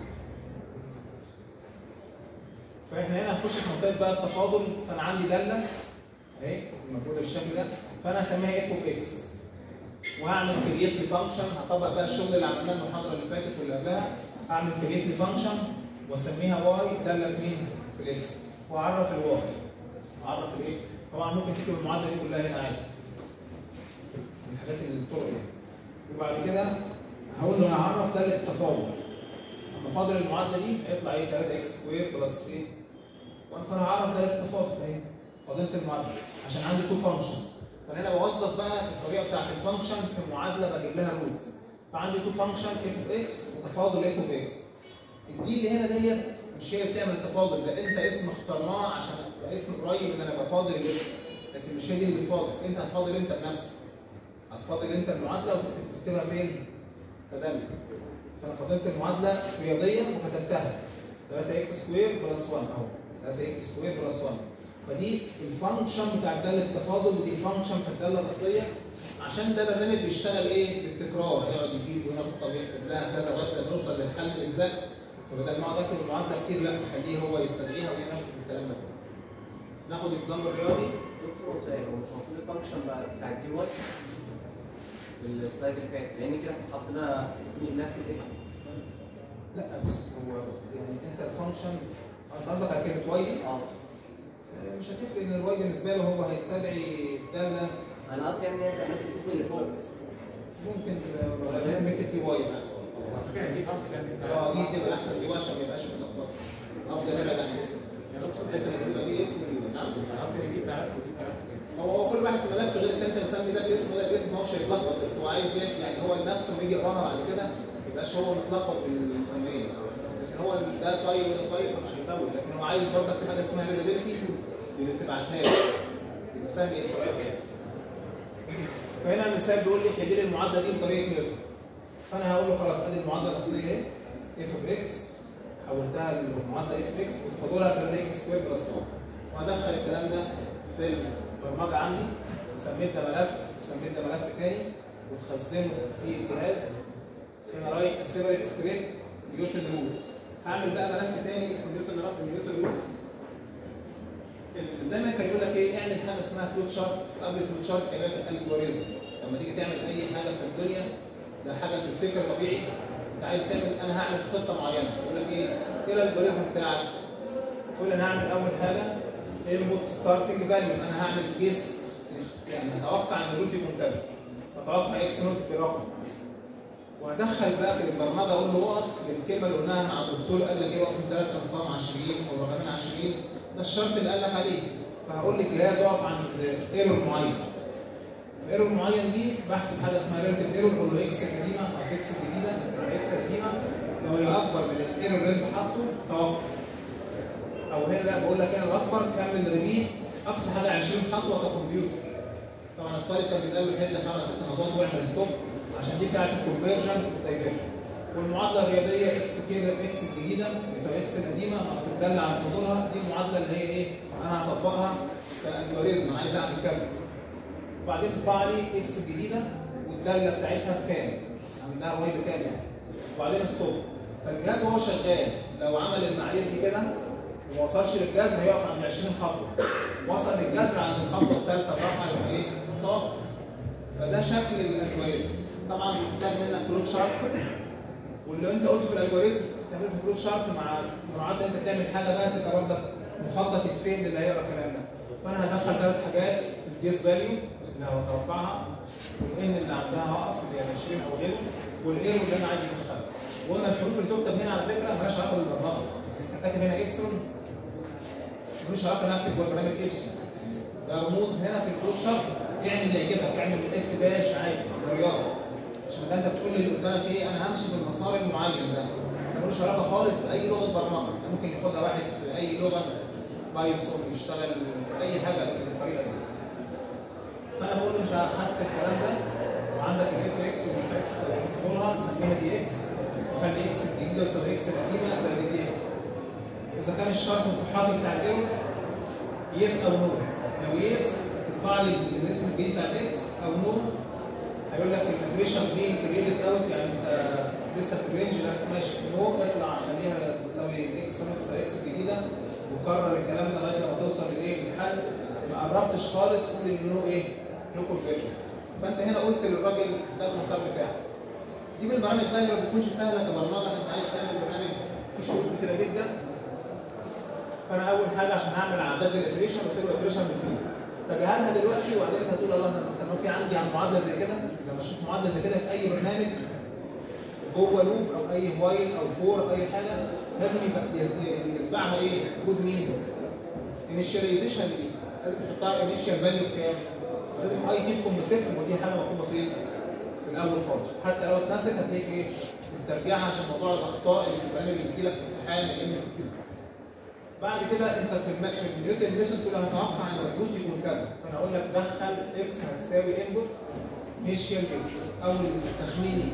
فاحنا هنا هنخش في منطقه بقى التفاضل فانا عندي داله اهي موجوده بالشكل ده فانا هسميها اف اوف اكس وهعمل كرييت لفانكشن هطبق بقى الشغل اللي عملناه المحاضره اللي فاتت واللي قبلها هعمل كرييت لفانكشن واسميها واي داله في مين؟ في الاكس واعرف الواي اعرف الايه؟ طبعا ممكن تكتب المعادله دي كلها هنا عادي من الحاجات اللي الطرق دي وبعد كده هقول له هعرف داله التفاضل اما فاضل المعادله دي هيطلع ايه 3 اكس سكوير بلس ايه 1 فانا هعرف داله التفاضل اهي فاضلت المعادله عشان عندي تو فانكشنز فانا هنا بوظف بقى الطريقه بتاعت الفانكشن في معادله بجيب لها روتس فعندي تو فانكشن اف اوف اكس وتفاضل اف اوف اكس الدي اللي هنا ديت مش هي اللي بتعمل التفاضل ده انت اسم اخترناه عشان يبقى اسم قريب ان انا بفاضل اللي لكن مش هي دي اللي بتفاضل انت هتفاضل انت بنفسك هتفاضل انت المعادله وتكتبها فين؟ كداله فانا فاضلت المعادله رياضيه وكتبتها 3 اكس سكوير بلس 1 اهو 3 اكس سكوير بلس 1 فدي الفانكشن بتاع داله التفاضل ودي الفانكشن بتاع الداله الاصليه عشان ده برنامج بيشتغل ايه بالتكرار يقعد يجيب وينقط ويحسب لها كذا لغايه لما نوصل للحل الاجزاء فبدل ما اقعد اكتب المعادله كتير لا نخليه هو يستدعيها وينفذ الكلام ده كله. ناخد اكزامبل رياضي دكتور سؤال هو مش المفروض الفانكشن بقى بتاع الدي واي في السلايد اللي فات لان كده احنا حطينا اسمي نفس الاسم لا بص هو بص يعني انت الفانكشن انت قصدك على كلمه واي دي اه مش هتفرق ان الواي بالنسبه له هو هيستدعي داله انا قصدي يعني ان هي نفس الاسم اللي فوق ممكن غالبا نكتب دي واي يبقى احسن اه دي تبقى احسن دي واي عشان ما يبقاش متلخبط افضل ابعد عن الاسم بحيث ان تبقى دي اف نعم هو هو كل واحد في ملف غير التاني مسمي ده باسم وده باسم هو مش هيتلخبط بس هو عايز يعمل- يعني هو نفسه لما يجي يقراها بعد كده ما يبقاش هو متلخبط بالمسميين لكن هو ده فايل وده فايل فمش هيطول لكن هو عايز برضك في حاجه اسمها ريدابيلتي اللي تبعتها له يبقى سهل يفرق يعني فهنا المثال بيقول لي حل لي المعادله دي بطريقه نيوتن فانا هقول له خلاص ادي المعادله الاصليه اهي اف اوف اكس حولتها للمعادله اف اوف اكس وتفاضلها 3 اكس سكوير بلس 1 وهدخل الكلام ده في البرمجه عندي سميت ده ملف سميت ده ملف تاني وتخزنه في الجهاز هنا رايت سيبريت سكريبت نيوتن روت هعمل بقى ملف تاني اسمه نيوتن روت نيوتن روت دايما كان يقول لك ايه اعمل حاجه اسمها فلوت شارت قبل الفلوت شارت كان يقول لك الجوريزم لما تيجي تعمل اي حاجه في الدنيا ده حاجه في الفكر طبيعي انت عايز تعمل انا هعمل خطه معينه يقول لك ايه ايه الالجوريزم بتاعك تقول انا هعمل اول حاجه انبوت ستارتنج فاليو انا هعمل جيس يعني اتوقع ان الروت يكون كذا اتوقع اكس نوت برقم وهدخل بقى في البرمجه اقول له اقف للكلمه اللي قلناها مع الدكتور قال لك ايه اقف من ثلاث ارقام 20 او رقمين 20 ده الشرط اللي قال لك عليه فهقول للجهاز اقف عند ايرور معين ايرور معين دي بحسب حاجه اسمها ريلاتيف ايرور اقول له اكس القديمه بلس اكس الجديده على اكس القديمه لو هي اكبر من الايرور اللي انت حاطه توقف او هنا لا بقول لك انا الاكبر كمل ريبيت اقصى حاجه 20 خطوه ككمبيوتر طبعا الطالب كان بيتقال له حل خمس ست خطوات واعمل ستوب عشان دي بتاعت الكونفرجن والدايفرجن والمعادله الرياضيه اكس كده اكس الجديده يساوي اكس القديمه ناقص الداله على فضولها دي المعادله اللي هي ايه؟ انا هطبقها كالجوريزم انا عايز اعمل كذا وبعدين تطبع لي اكس الجديده والداله بتاعتها بكام؟ عملناها واي بكام يعني وبعدين ستوب فالجهاز وهو شغال لو عمل المعايير دي كده وما وصلش للجذر هيقف عند 20 خطوه وصل للجذر عند الخطوه الثالثه الرابعه يبقى ايه؟ توقف فده شكل الالجوريزم طبعا محتاج منك فلوت شارت واللي انت قلته في الالجوريزم تعمله في فلوت شارت مع مراعاه ان انت تعمل حاجه بقى تبقى برضك مخطط الفين اللي هيقرا الكلام ده فانا هدخل ثلاث حاجات الجيس فاليو اللي هتوقعها والان اللي عندها هقف اللي هي 20 او غيره والايرو اللي انا عايز ادخلها وقلنا الحروف اللي تكتب هنا على فكره مالهاش علاقه بالبرمجه انت كاتب هنا اكسون ملوش علاقه ان انا اكتب جوه البرنامج اكسون ده رموز هنا في الفلوت شارت اعمل اللي يعجبك اعمل اف داش عادي ده رياضه عشان ده انت بتقول للي قدامك ايه انا همشي بالمسار المعين ده ده ملوش علاقه خالص باي لغه برمجه انت ممكن ياخدها واحد في اي لغه بايثون يشتغل اي حاجه بالطريقه دي فانا بقول له انت خدت الكلام ده وعندك الاف اكس وتقولها نسميها دي اكس وخلي اكس الجديده يساوي اكس القديمه زائد دي اكس اذا كان الشرط المتحرك بتاع الايرور يس او نو لو يس تطبع لي الاسم الجديد بتاع اكس او نو هيقول لك الانتجريشن دي انتجريتد اوت يعني انت لسه في الرينج ده ماشي نو اطلع خليها تساوي الاكس تساوي اكس الجديده وكرر الكلام ده لغايه لما توصل لايه للحل ما قربتش خالص قول ان نو ايه نو كونفرجنس فانت هنا قلت للراجل ده المسار بتاعك دي من البرامج بقى اللي ما بتكونش سهله كبرمجه انت عايز تعمل برنامج فيه شروط كتيره جدا فانا اول حاجه عشان هعمل اعداد الاتريشن قلت له اتريشن بسيط تجاهلها دلوقتي وبعدين انت هتقول الله طب ما في عندي عن معادله زي كده لما اشوف معادله زي كده في اي برنامج جوه لوب او اي وايل او فور او اي حاجه لازم يبقى يتبعها ايه؟ كود مين؟ انيشاليزيشن دي لازم تحطها انيشال فاليو بكام؟ لازم اي دي تكون بصفر ودي حاجه مكتوبه فين؟ في الاول خالص حتى لو اتنست هتلاقيك ايه؟ تسترجعها عشان موضوع الاخطاء اللي في البرنامج اللي بتجيلك في امتحان الام اس كيو بعد كده انت في الم... في النيوتن ميثود تقول انا اتوقع ان الروت يكون كذا فانا اقول لك دخل اكس هتساوي انبوت انيشال جيس اول تخميني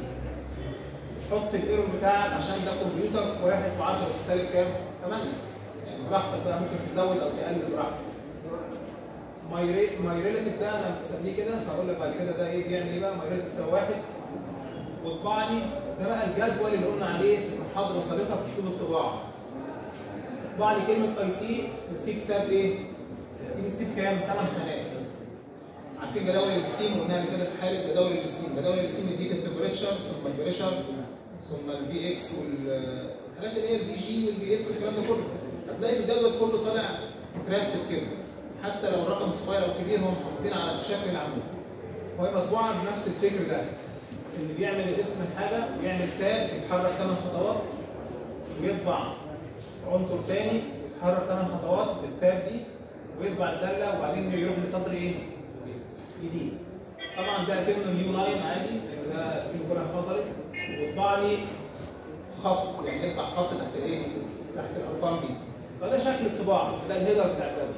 حط الايرور بتاعك عشان ده كمبيوتر واحد في 10 بالسالب كام؟ 8 يعني براحتك بقى ممكن تزود او تقلل براحتك ماي ريت ماي ريلاتيف ده انا بسميه كده هقول لك بعد كده ده ايه بيعمل ايه بقى ماي ريلاتيف يساوي واحد واطبع لي ده بقى الجدول اللي قلنا عليه في المحاضره السابقه في اسلوب الطباعه اطبع لي كلمه اي تي وسيب تاب ايه؟ دي بتسيب كام؟ 8 خانات عارفين جداول الستيم قلناها قبل كده في حاله جداول الستيم جداول الستيم يديك التمبريتشر ثم البريشر ثم الفي اكس والحاجات اللي هي الفي جي والفي اف والكلام ده كله هتلاقي في الجدول كله طالع مترتب كده حتى لو الرقم صغير او كبير هم محافظين على شكل العمود وهي مطبوعه بنفس الفكر ده اللي بيعمل اسم الحاجه ويعمل تاب يتحرك 8 خطوات ويطبع عنصر تاني يتحرك 8 خطوات بالتاب دي ويطبع الداله وبعدين يروح لسطر ايه؟ جديد طبعا ده كلمه نيو لاين عادي لان ده السين كلها انفصلت ويطبع لي خط يعني يطبع خط تحت الايه؟ تحت الارقام دي فده شكل الطباعه ده الهيدر بتاع الداله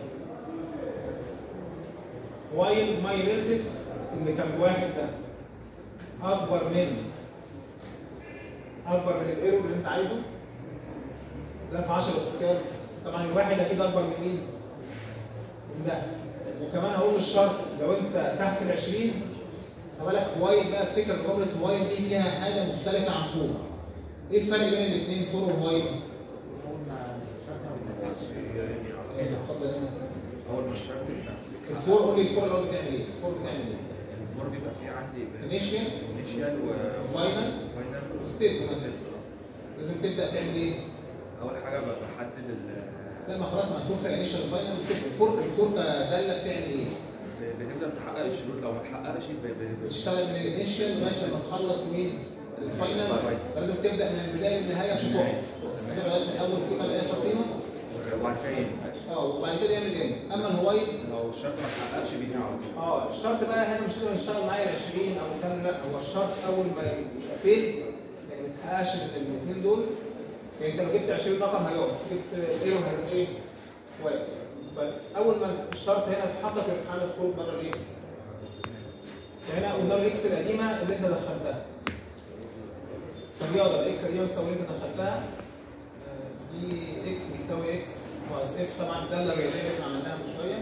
وايل ماي ريليتيف اللي كان بواحد ده اكبر من اكبر من الايرور اللي انت عايزه ده في 10 بس كام طبعا الواحد اكيد اكبر من مين؟ من ده وكمان هقول الشرط لو انت تحت ال 20 خد بالك وايل بقى افتكر جمله وايل دي فيها حاجه مختلفه عن فور ايه الفرق بين الاثنين فور ووايل؟ اتفضل انت اول ما الشرط بتاع الفور قول لي الفور الاول بتعمل ايه؟ الفور بتعمل ايه؟ الفور بيبقى فيه عندي انيشال انيشال و Final. فاينل وستيب مثلا لازم تبدا تعمل ايه؟ اول حاجه ب- بحدد ال لا ما خلاص مقفول في انيشال فاينل ستيب الفور الفور كداله بتعمل ايه؟ ب- بتبدا تحقق الشروط لو ما تحققش ب- ب- ب- بتشتغل من الانيشال لغايه لما تخلص مين؟ الفاينل الفاينل. فلازم تبدا من البدايه للنهايه عشان تقف تستمر لغايه من اول قيمه لاخر قيمه وبعد كده ينهي. اه وبعد كده يعمل ايه؟ اما الهواي لو الشرط ما اتحققش بينهي على طول اه الشرط بقى هنا مش لازم يشتغل معايا ال 20 او الكلام لا هو الشرط اول ما يبقى فين يعني ما تحققش الاثنين دول يعني انت لو جبت 20 رقم هيقف جبت ايرور هيبقى ايه؟ واقف فاول ما الشرط هنا اتحقق يبقى عامل خروج بره الايه؟ فهنا قلنا الاكس القديمه اللي انت دخلتها الرياضه الاكس القديمه بتساوي اللي انت دخلتها آه، دي اكس بتساوي اكس ناقص اف طبعا ده الرياضيه اللي احنا عملناها من شويه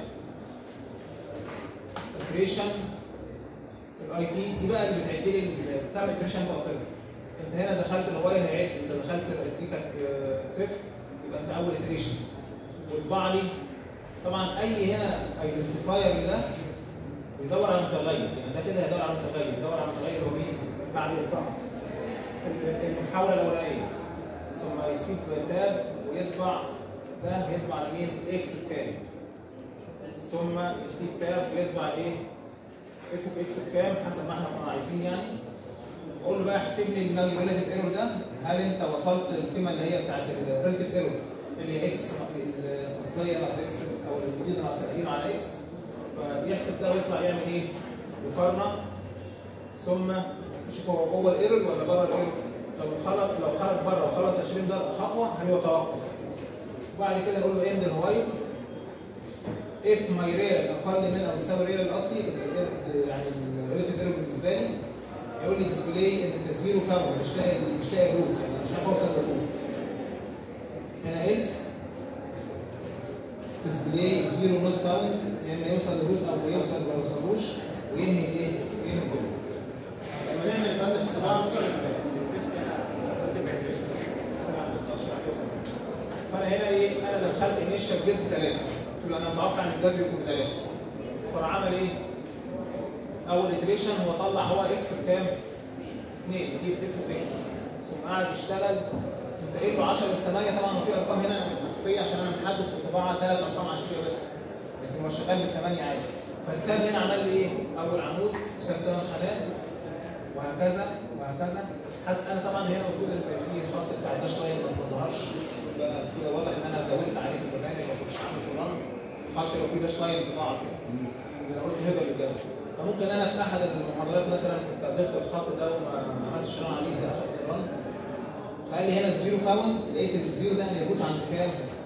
اوبريشن الاي تي دي بقى اللي بتعد لي بتعمل اوبريشن توصيل انت هنا دخلت الواي هيعد انت دخلت دي كانت آه، صفر يبقى انت اول اتريشن واطبع لي طبعا اي هنا ايدنتيفاير ده بيدور على متغير يعني ده كده هيدور على متغير بيدور على متغير هو مين بعد الاطباع المحاوله الاولانيه ثم يسيب تاب ويطبع ده هيطبع على مين اكس بكام ثم يسيب تاب ويطبع ايه اف اوف اكس بكام حسب ما احنا كنا عايزين يعني اقول له بقى احسب لي الريليتيف ايرور ده هل انت وصلت للقيمه اللي هي بتاعت الريليتيف ايرور اللي هي اكس الاصليه ناقص اكس او الجديده ناقص القديمه على اكس فيحسب ده ويطلع يعمل ايه؟ مقارنه ثم يشوف هو جوه الايرور ولا بره الايرور لو خرج لو خرج بره وخلص 20 ده خطوه هو توقف وبعد كده نقول له اند الوايل اف ماي ريال اقل من او يساوي ريال الاصلي ال- يعني الريليتيف ايرور بالنسبه لي يقول لي ديسبلاي ان زيرو فاول مش لاقي مش لاقي روت يعني مش عارف اوصل للروت هنا اكس ديسبلاي زيرو نوت فاول يا اما يوصل للروت او يوصل ما يوصلوش وينهي الايه؟ وينهي الجمله لما نعمل الكلام ده في الطباعه مثلا فانا هنا ايه انا دخلت انيشال جذر ثلاثه قلت له انا متوقع ان الجذر يكون ثلاثه فراح عمل ايه؟ اول اتريشن هو طلع هو اكس بكام؟ 2 دي بتف في اكس ثم قعد يشتغل انت قايل له 10 بس 8 طبعا وفي ارقام هنا مخفيه عشان انا محدد في الطباعه ثلاث ارقام عشريه بس لكن هو شغال من 8 عادي فالتاب هنا عمل لي ايه؟ اول عمود ساب 8 خانات وهكذا وهكذا حتى انا طبعا هنا المفروض ان في خط بتاع الداش لاين ما ظهرش بقى كده واضح ان انا زودت عليه في البرنامج ما كنتش عامل في رن خط لو في داش لاين بضاعه كده انا قلت هيبقى بالجنب فممكن انا في احد المحاضرات مثلا كنت ضفت الخط ده وما ما عملتش رن عليه في اخر الرن فقال لي هنا الزيرو فاون لقيت الزيرو ده موجود عند كام؟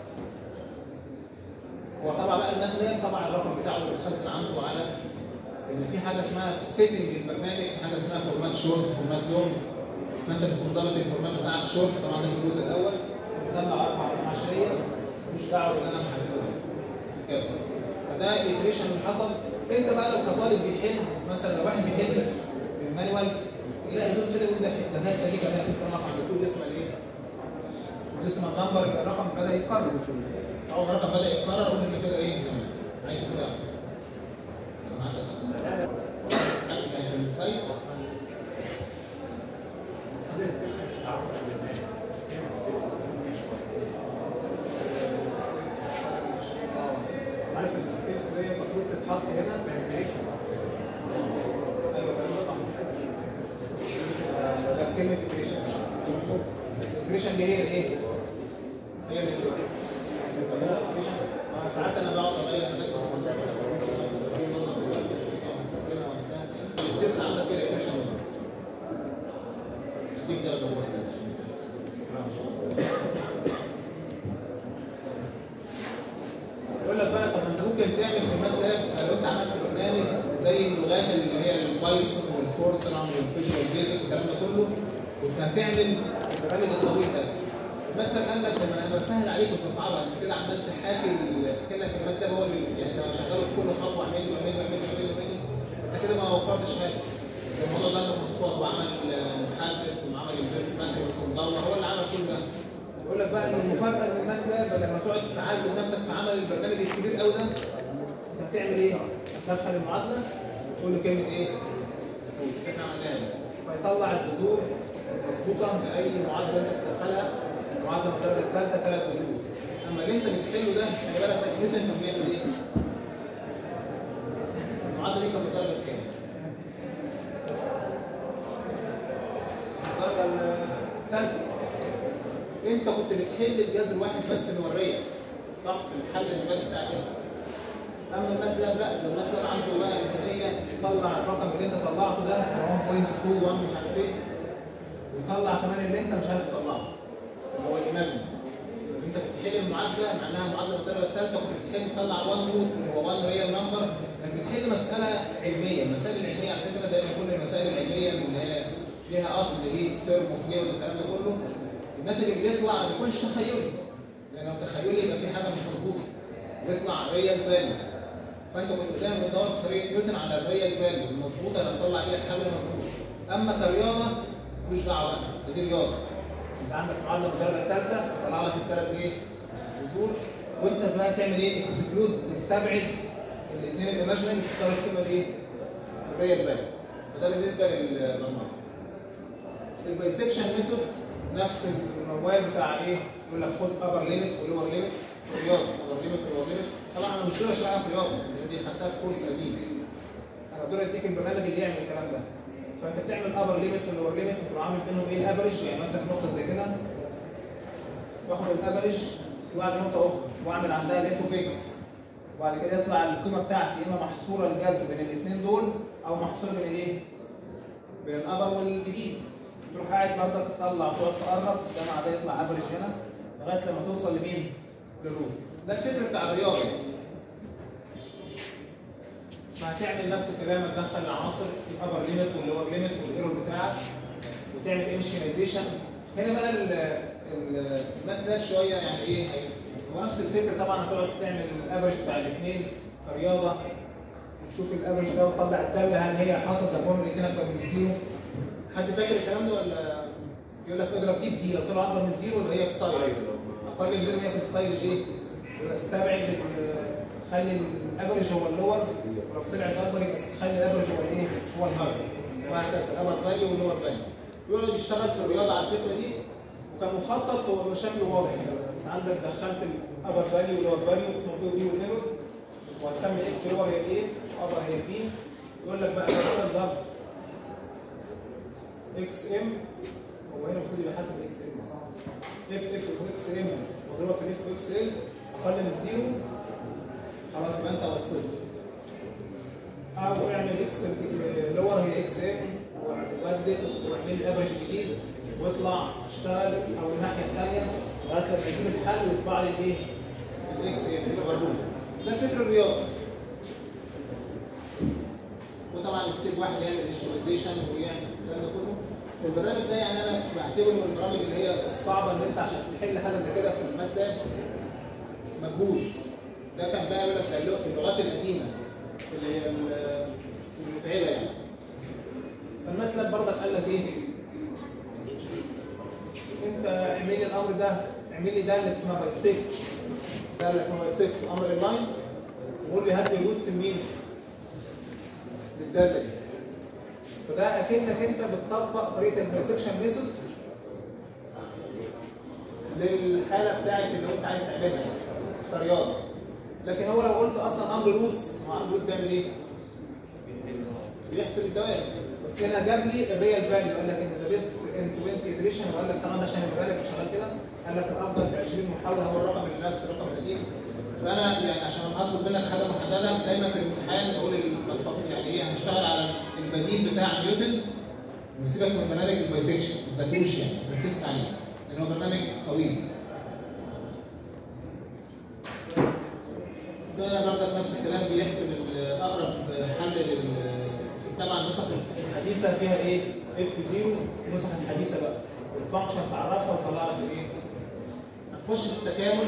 هو طبعا بقى الماتلاب طبعا الرقم بتاعه اللي بيتخزن عنده على ان في حاجه اسمها في سيتنج البرنامج في حاجه اسمها فورمات شورت فورمات لونج فانت بتكون ظابط الفورمات بتاعك شورت طبعا ده في الجزء الاول بتطلع اربع ارقام عشريه مش دعوه باللي انا محدده كده فده الاتريشن اللي حصل انت بقى لو كطالب بيحل مثلا لو واحد بيحل في المانيوال يلاقي دول كده يقول ده ده الحته دي كمان في رقم بتقول اسم الايه؟ اسم النمبر يبقى الرقم بدا يتكرر اول ما الرقم بدا يتكرر قول لي كده ايه؟ عايز كده كان عندك عندك في السلايد عارف الستيبس دي المفروض تتحط هنا ايوه كلام صح آه، ده كلمه iteration iteration دي هي الايه؟ هي الستيبس آه، ساعات انا بقعد اغير حاجات في الموضوع الستيبس عندك كده iteration مثلا دي درجه كويسه يقول لك بقى طب ما انت ممكن تعمل في ماتلاب لو انت عملت برنامج زي اللغات اللي هي البايثون والفورتران والفيجوال بيزك والكلام ده كله كنت هتعمل البرنامج الطويل ده الماتلاب قال لك طب انا بسهل عليك مش بصعبها انت كده عمال تحاكي ال- كانك الماتلاب هو اللي يعني لو شغاله في كل خطوه اعمل لي واعمل لي واعمل لي واعمل لي واعمل لي انت كده ما وفرتش حاجه الموضوع ده انه مصفوط وعمل محدد ثم عمل الفيرس ماتريكس ومدور هو اللي عمل كل ده يقول لك بقى ان المفاجاه ان الماتلاب بدل ما تقعد تعذب نفسك في عمل البرنامج الكبير قوي ده انت بتعمل ايه؟ هتدخل المعادله وتقول له كلمه ايه؟ فوز احنا عملناها فيطلع البذور مظبوطه باي معادله انت تدخلها المعادله من الدرجه الثالثه ثلاث بذور اما اللي انت بتحله ده خلي بالك بقى نيوتن كان بيعمل ايه؟ المعادله دي كانت بالدرجه كام؟ الدرجه الثالثه انت كنت بتحل الجذر واحد بس نوريه صح في الحل المادي بتاعك انت. اما الماتلاب لا ده الماتلاب عنده بقى امكانيه يطلع الرقم اللي انت طلعته ده 1.21 مش عارف ايه ويطلع كمان اللي انت مش عارف تطلعه اللي هو الايماجن انت بتحل المعادله معناها المعادله الدرجه الثالثه كنت بتحل تطلع 1 روت اللي هو 1 ريال نمبر انك بتحل مساله علميه المسائل العلميه على فكره دايما كل المسائل العلميه اللي هي ليها اصل اللي هي سيرم وفلير والكلام ده كله الناتج اللي بيطلع ما بيكونش تخيلي لان لو تخيلي يبقى في حاجه مش مظبوطه بيطلع ريال فاليو فانت كنت دايما بتدور في طريقه نيوتن على الريال فاليو المظبوطه اللي هتطلع بيها الحل المظبوط اما كرياضه ملوش دعوه بقى ده دي رياضه انت عندك معادله بالدرجه الثالثه طلع لك الثلاث ايه؟ جذور وانت بقى تعمل ايه؟ اكسكلود تستبعد الاثنين الايماجنري تختار الكلمه دي الريال فاليو فده بالنسبه للمجموعه البايسكشن ميثود نفس الموال بتاع ايه؟ يقول لك خد ابر ليميت ولور ليميت رياضه ابر ليميت ولور ليميت طبعا انا مش دول اشرحها في رياضه لان دي خدتها في كورس قديم انا دول اديك البرنامج اللي يعمل الكلام ده فانت بتعمل ابر ليميت ولور ليميت وتروح عامل بينهم ايه الافرج يعني مثلا نقطه زي كده واخد الافرج يطلع لي نقطه اخرى واعمل عندها الاف اوف اكس وبعد كده يطلع القيمه بتاعتي يا اما محصوره الجذر بين الاثنين دول او محصوره بين الايه؟ بين الابر والجديد تروح قاعد برضك تطلع تقعد تقرب ده مع ده يطلع افرج هنا لغايه لما توصل لمين؟ للروت ده الفكر بتاع الرياضه يعني. فهتعمل نفس الكلام هتدخل العناصر الابر ليميت واللور ليميت والايرور بتاعك وتعمل انشينايزيشن هنا بقى ال- ال- الماتلاب شويه يعني ايه هو نفس الفكره طبعا هتقعد تعمل الافرج بتاع الاثنين كرياضه تشوف الافرج ده وتطلع الداله هل هي حصل تفاهم الاثنين اكبر من الزيرو حد فاكر الكلام ده ولا يقول لك اضرب دي في دي لو طلع اكبر من الزيرو يبقى هي في سايد اقل من الزيرو هي في السايد ايه؟ يبقى استبعد ال- خلي الافرج هو اللور ولو طلعت اكبر يبقى خلي الافرج هو الايه؟ هو الهاي وهكذا الابر فاليو واللور فاليو يقعد يشتغل في الرياضه على الفكره دي وكان مخطط هو بشكل واضح يعني انت عندك دخلت الابر فاليو واللور فاليو اسمه بي ودي والايرور وهتسمي الاكس لور هي ايه؟ ابر هي بي يقول لك بقى مثلا ضرب اكس ام هو هنا المفروض يبقى حسب اكس ام صح؟ اف اف اكس ام مضروبه في اف اكس ال اقل من الزيرو خلاص يبقى انت وصلت او اعمل اكس لور هي اكس ام وبدل واعمل افرج جديد واطلع اشتغل او الناحيه الثانيه لغايه لما يجيب الحل ويطبع لي الايه؟ الاكس ام اللي هو الرول ده فكر الرياضه وطبعا ستيب واحد يعمل انشاليزيشن ويعمل الكلام ده كله البرنامج ده يعني انا بعتبره من البرامج اللي هي الصعبه ان انت عشان تحل حاجه زي كده في الماتلاب مجهود ده كان بقى يقول لك ده اللغة- اللغات القديمه اللي هي ال- المتعبه يعني فالماتلاب برضك قال لك ايه؟ انت اعمل لي الامر ده اعمل لي ده اللي اسمها بايسيك ده اللي اسمها بايسيك امر اللاين وقول لي هات لي روتس مين؟ للداتا دي فده اكنك انت بتطبق طريقه البايسكشن ميثود للحاله بتاعت اللي انت عايز تعملها يعني كرياضه لكن هو لو قلت اصلا امر روتس هو الروت بيعمل ايه؟ بيحسب الدوائر بس هنا جاب لي الريال فاليو قال لك ان ذا بيست ان 20 iteration وقال لك طبعا عشان يبقى لك شغال كده قال لك الافضل في 20 محاوله هو الرقم اللي نفس الرقم القديم فانا يعني عشان اطلب منك حاجه محدده دايما في الامتحان بقول المتفق- يعني ايه هنشتغل على البديل بتاع نيوتن ونسيبك من برنامج البايسكشن ما تذاكروش يعني ركزت عليه لان هو برنامج طويل ده برضك نفس الكلام بيحسب ال- اقرب حل لل طبعا النسخ الحديثه فيها ايه؟ اف زيروز النسخ الحديثه بقى الفانكشن تعرفها وتطلع لك ايه؟ هتخش في التكامل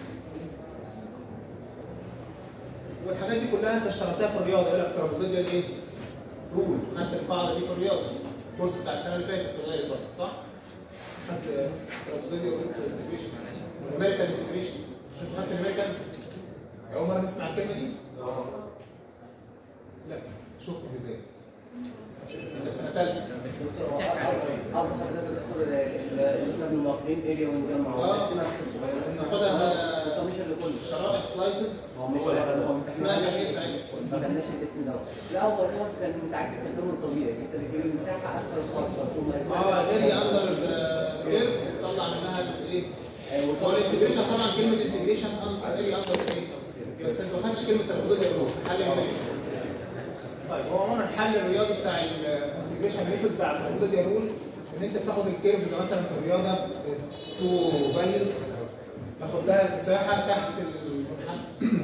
والحاجات دي كلها انت اشتغلتها في الرياضه يقول لك ترابيزيديال ايه؟ رول خدت القاعده دي في الرياضه الكورس بتاع السنه اللي فاتت في الغالب برضه صح؟ خدت ترابيزيديال رول انتجريشن امريكان انتجريشن شفت خدت امريكان؟ اول مره تسمع الكلمه دي؟ لا شوف ازاي انت في سنه ثالثه عاوز حضرتك تاخد احنا موافقين اريا ونجمع آه. ونقسمها حتت صغيره ناخدها وسميشن لكل شرائح سلايسز هو مش اسمها كان ايه ساعتها؟ ما خدناش الاسم ده لا هو خلاص كان انت عارف التكامل الطبيعي انت بتجيب المساحه اسفل الخط وتقوم اه اريا اندر كيرف تطلع منها الايه؟ هو الانتجريشن طبعا كلمه انتجريشن اريا اندر ايه؟ بس انت ما خدتش كلمه ترابيزيديال رول حل الميثود طيب هو عموما الحل الرياضي بتاع الانتجريشن ميثود بتاع الترابيزيديال رول ان انت بتاخد الكيرف ده مثلا في الرياضه تو فاليوز باخد لها المساحه تحت المنحنى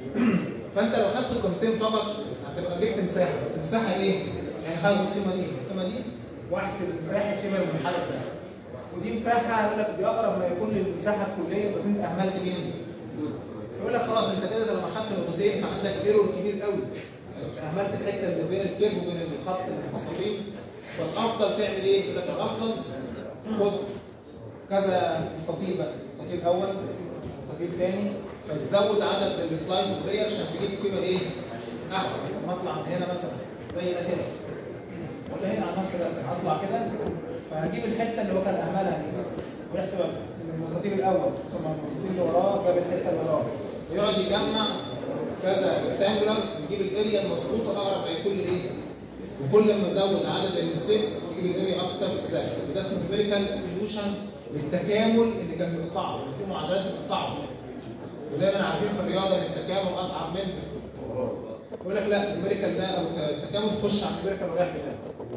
فانت لو خدت قيمتين فقط هتبقى جبت مساحه بس المساحه ايه؟ يعني هاخد القيمه دي القيمه دي واحسب مساحه شبه المنحنى بتاعها ودي مساحه هقول لك دي اقرب ما يكون للمساحه الكليه بس انت اهملت مين؟ يقول لك خلاص انت كده لما خدت نقطتين فعندك ايرور كبير قوي يعني انت اهملت الحته اللي بين الكيرف وبين الخط المستقيم فالافضل تعمل ايه؟ يقول لك الافضل خد كذا مستطيل بقى مستطيل اول مستطيل ثاني فتزود عدد السلايسز دي عشان تجيب قيمه ايه؟ احسن لما اطلع من هنا مثلا زي ده كده ولا هنا على نفس الرسم اطلع كده فهجيب الحته اللي هو كان اهملها دي ويحسب المستطيل الاول ثم المستطيل اللي وراه جاب الحته اللي وراه ويقعد يجمع كذا ريكتانجولار يجيب الاريا المظبوطه اقرب ما يكون لايه؟ وكل ما ازود عدد الستيبس يجيب الاريا اكتر زاد وده اسمه نيوميريكال سوليوشن للتكامل اللي كان بيبقى صعب اللي فيه معادلات بتبقى صعبه ودايما عارفين في الرياضه ان التكامل اصعب من يقول لك لا النيوميريكال ده او التكامل تخش على النيوميريكال ورايح دماغك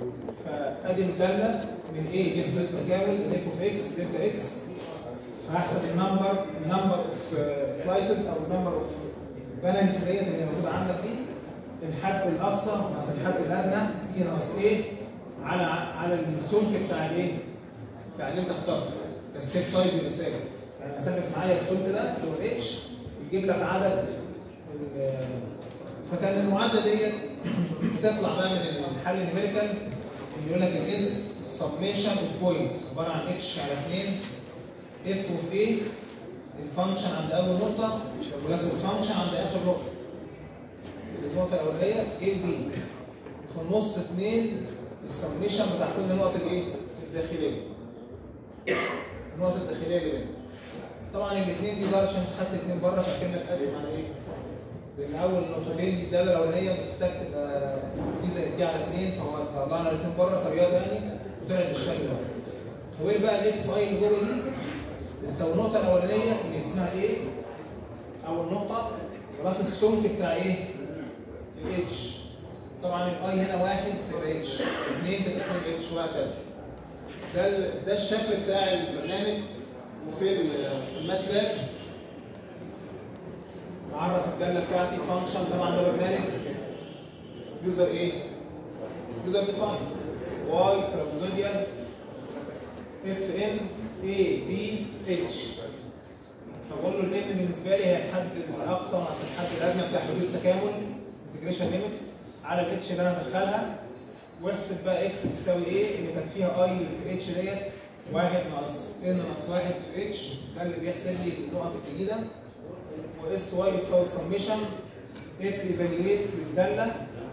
فادي الداله من ايه جبت التكامل اف اوف اكس دلتا اكس فهحسب النمبر النمبر اوف سلايسز او النمبر اوف بالانس ديت اللي موجوده عندك دي الحد الاقصى مثلا الحد الادنى اي ناقص ايه على على السمك بتاع الايه؟ بتاع اللي انت اخترته كستيك سايز المثالي يعني اثبت معايا السمك ده اللي هو اتش يجيب لك عدد ال- فكان المعادله ديت بتطلع بقى من الحل النيوميريكال يقول لك الاس السميشن اوف بوينتس عباره عن اتش على 2 اف اوف ايه الفانكشن عند اول نقطه بلس الفانكشن عند اخر نقطه النقطه الاولانيه اي بي في النص 2 السميشن بتاع كل نقطه الايه الداخليه النقطه الداخليه اللي بينهم طبعا الاثنين دي درجه انت خدت اثنين بره فكانك قاسم على ايه؟ لان اول نقطتين دي الداله الاولانيه محتاج تبقى دي زائد دي على اثنين فهو طلعنا الاثنين بره كرياضه يعني وطلع بالشكل ده. هو ايه بقى الاكس اي اللي جوه دي؟ لسه النقطه الاولانيه اللي اسمها ايه؟ اول نقطه راس السمك بتاع ايه؟ الاتش طبعا الاي هنا واحد فيبقى اتش اثنين تبقى 2 اتش وهكذا ده ال- ده الشكل بتاع البرنامج وفي الماتلاب بعرف الداله بتاعتي فانكشن طبعا ده برنامج يوزر ايه؟ يوزر ديفاين واي ترابيزوديال اف ان اي بي اتش هقول له الان من بالنسبه لي هي الحد الاقصى ناقص الحد الادنى بتاع حدود التكامل انتجريشن ليميتس على الاتش اللي انا هدخلها واحسب بقى اكس بتساوي ايه اللي كانت فيها اي في اتش ديت 1 ناقص ان ناقص 1 في اتش ده اللي بيحسب لي النقط الجديده واس واي بتساوي السميشن اف ايفالويت للداله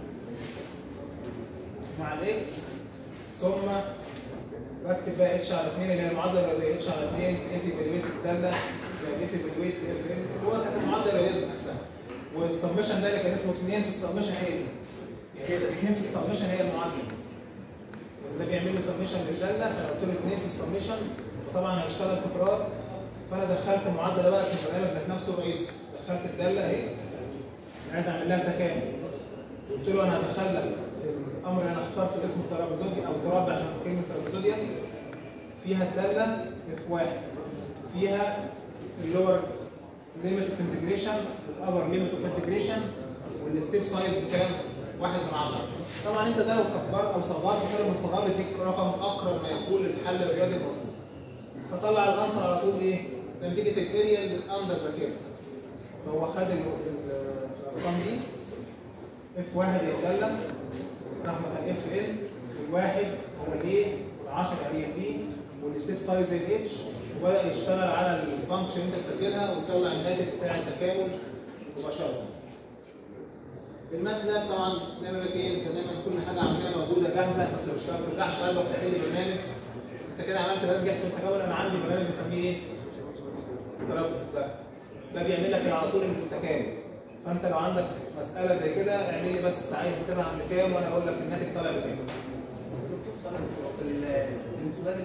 مع الاكس ثم بكتب بقى اتش على 2 اللي هي المعادله الرياضيه اتش على 2 في اف ايفالويت الداله زي اف ايفالويت في اف ان اللي هو كانت المعادله الرياضيه نفسها والسمشن ده اللي كان اسمه 2 في السمشن هي دي يعني 2 في السمشن هي المعادله ده بيعمل لي سمشن للداله فانا قلت له 2 في السمشن وطبعا هيشتغل تكرار فانا دخلت المعادله بقى في البرنامج ذات نفسه الرئيسي دخلت الداله اهي عايز اعمل لها تكامل قلت له انا هدخل لك الامر اللي انا اخترته اسمه ترابيزودي او تراب عشان كلمه ترابيزوديا فيها الداله اف واحد فيها اللور ليميت اوف انتجريشن الابر ليميت اوف انتجريشن والستيب سايز بكام؟ واحد من عشرة طبعا انت ده لو كبرت او صغرت كل ما صغرت يديك رقم اقرب ما يكون للحل الرياضي المظبوط فطلع الانسر على طول ايه؟ نتيجه الاريا اللي اندر ذا كيرف فهو خد ال- ال- الارقام دي اف واحد يتدلى راح مكان اف ان والواحد هو الايه وال10 هي البي والستيب سايز الاتش وبدا يشتغل على الفانكشن اللي انت تسجلها ويطلع الناتج بتاع التكامل مباشره. الماتلاب طبعا نعمل لك ايه؟ انت دايما كل حاجه عندنا موجوده جاهزه انت لو اشتغلت ما ترجعش قلبك تحل برنامج انت كده عملت برنامج يحسب التكامل انا عندي برنامج بنسميه ايه؟ ترابس ده ده بيعمل لك على طول التكامل فانت لو عندك مساله زي كده اعمل لي بس عايز تحسبها عند كام وانا اقول لك الناتج طالع بكام دكتور سؤال في ال- بالنسبه لي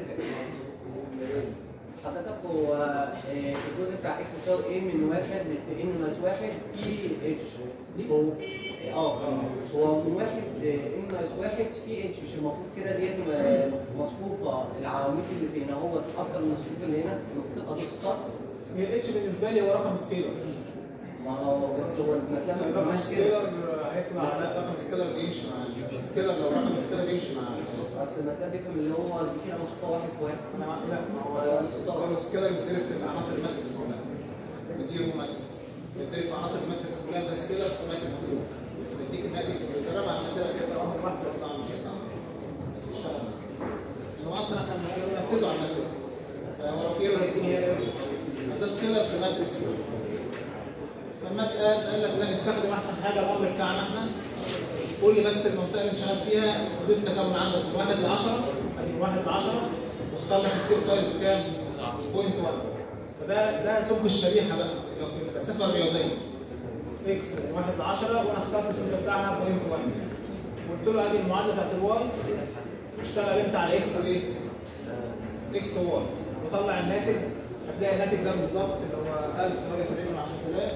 حضرتك هو آه، الجزء بتاع اكس يساوي ايه من واحد ل ان ناقص واحد في اتش هو اه هو من واحد ان ناقص واحد في اتش مش المفروض كده ديت م- مصفوفه العواميد اللي هنا هو اكتر من المصفوفه اللي هنا المفروض تبقى ضد هي الاتش بالنسبه لي هو رقم سكيلر ما هو بس هو المكان ما رقم بيبقاش كده سكيلر هيطلع لا رقم سكيلر بيمشي مع السكيلر لو رقم سكيلر بيمشي مع اصل المكان بيفهم اللي هو دي كده مصفوفه واحد في واحد انا مع- لا ما هو هو السكيلر بيتضرب في عناصر الماتريكس كلها بيديله ماتريكس بيتضرب في عناصر الماتريكس كلها ده سكيلر في ماتريكس كلها بيديك الناتج بيجرب على الماتيريال كده امر واحد يطلع مش هيطلع مش هيشتغل هو اصلا احنا بننفذه على الماتيريال بس هو لو في ايرور هيديني ايرور ده سكيلر في ماتريكس كلها فالمات قال قال لك لا نستخدم احسن حاجه الامر بتاعنا احنا قول لي بس المنطقه اللي انت شغال فيها حدود التكامل عندك من 1 ل 10 من 1 ل 10 واختار لك ستيب سايز بكام؟ 0.1 فده ده سمك الشريحه بقى اللي هو في الفلسفه الرياضيه اكس من 1 ل 10 وانا اخترت السمك بتاعها 0.1 قلت له ادي المعادله بتاعت الواي اشتغل انت على اكس وايه؟ اكس وواي وطلع الناتج هتلاقي الناتج ده بالظبط اللي هو 1078 من 10000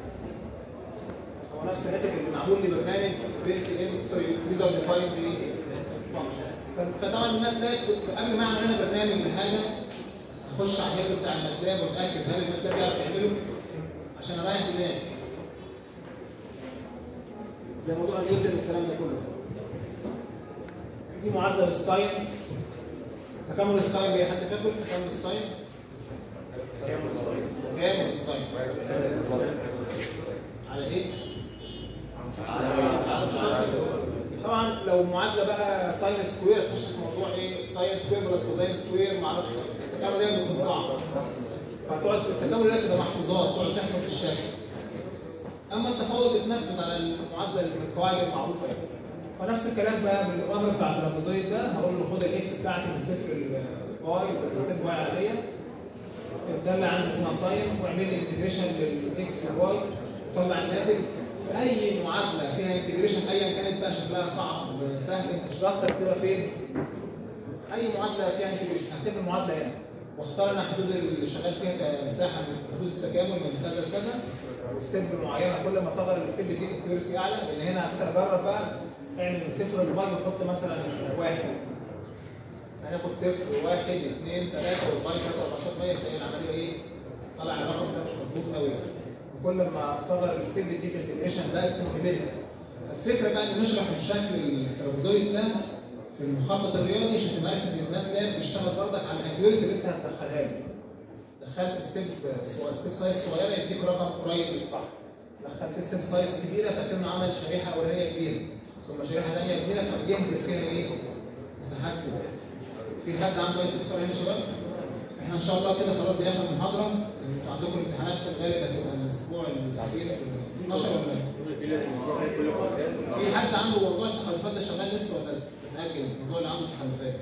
هو نفس الناتج اللي معمول لي برنامج بيلت ان سوري يوزر ديفايند فانكشن فطبعا الماتلاب في- قبل ما اعمل انا برنامج لحاجه اخش على الهيب بتاع الماتلاب واتاكد هل الماتلاب يعرف يعمله عشان اريح دماغي زي موضوع النيوتن والكلام ده كله دي معادله للساين تكامل الساين دي حد فاكر تكامل الساين؟ تكامل الساين على ايه؟ على الشرط. طبعا لو معادله بقى ساين سكوير تخش في موضوع ايه؟ ساين سكوير بلس كوزين سكوير ما اعرفش التكامل ده بيكون صعب فتقعد التكامل ده تبقى محفوظات تقعد تحفظ الشكل اما التفاضل بيتنفذ على المعادله اللي من القواعد المعروفه يعني فنفس الكلام بقى بالامر بتاع الترابيزويد ده هقول له خد الاكس بتاعتي من صفر لواي ستيب واي عاديه الداله عندي اسمها ساين واعمل لي انتجريشن للاكس والواي طلع الناتج في اي معادله فيها انتجريشن ايا كانت بقى شكلها صعب سهل انت مش راسك تكتبها فين؟ اي معادله فيها انتجريشن هكتب المعادله هنا واختار انا حدود اللي شغال فيها كمساحه من حدود التكامل من كذا لكذا ستيب معينه كل ما صغر الستيب يديك الكيورسي اعلى لان هنا على فكره جرب بقى اعمل من صفر لواي وحط مثلا واحد هناخد صفر واحد اثنين ثلاثه والواي 13 تلاقي العمليه ايه؟ طلع الرقم ده مش مظبوط قوي وكل ما صغر الستيب يديك انتجريشن ده اسمه ايميليا الفكره بقى ان نشرح الشكل الترابيزويد ده في المخطط الرياضي عشان تبقى عارف ان المات لاب بتشتغل برضك على الاكيورسي اللي انت هتدخلها لي دخلت ستيب ستيب سايز صغيره يديك رقم قريب للصح دخلت ستيب سايز كبيره فكانه عمل شريحه اولانيه كبيره ثم شريحه ثانيه كبيره فبيهدر فيها ايه؟ مساحات فوق في حد عنده اي استفسار هنا يا شباب؟ احنا ان شاء الله كده خلاص دي اخر محاضره انتوا عندكم امتحانات في الغالب هتبقى الاسبوع الاخير 12 ولا في حد عنده موضوع التخلفات ده شغال لسه ولا متاكد الموضوع اللي عنده تخلفات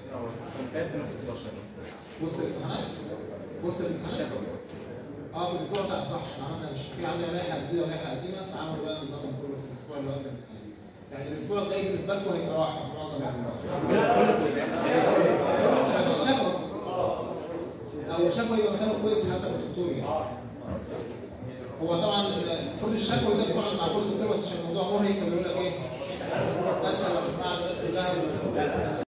وسط الامتحانات وسط الامتحانات اه في الاسبوع بتاع صح احنا عملنا في عندنا لائحه جديده ولائحه قديمه فعملوا بقى نظام كله في الاسبوع اللي قبل الامتحان يعني الاسبوع الجاي بالنسبه لكم هيبقى راحه في معظم الوقت شافوا او شافوا يبقى مكانه كويس حسب الدكتور يعني هو طبعا المفروض الشفوي ده بيقعد مع كل دكتور بس عشان الموضوع مرهق فبيقول لك ايه اسال مع الناس كلها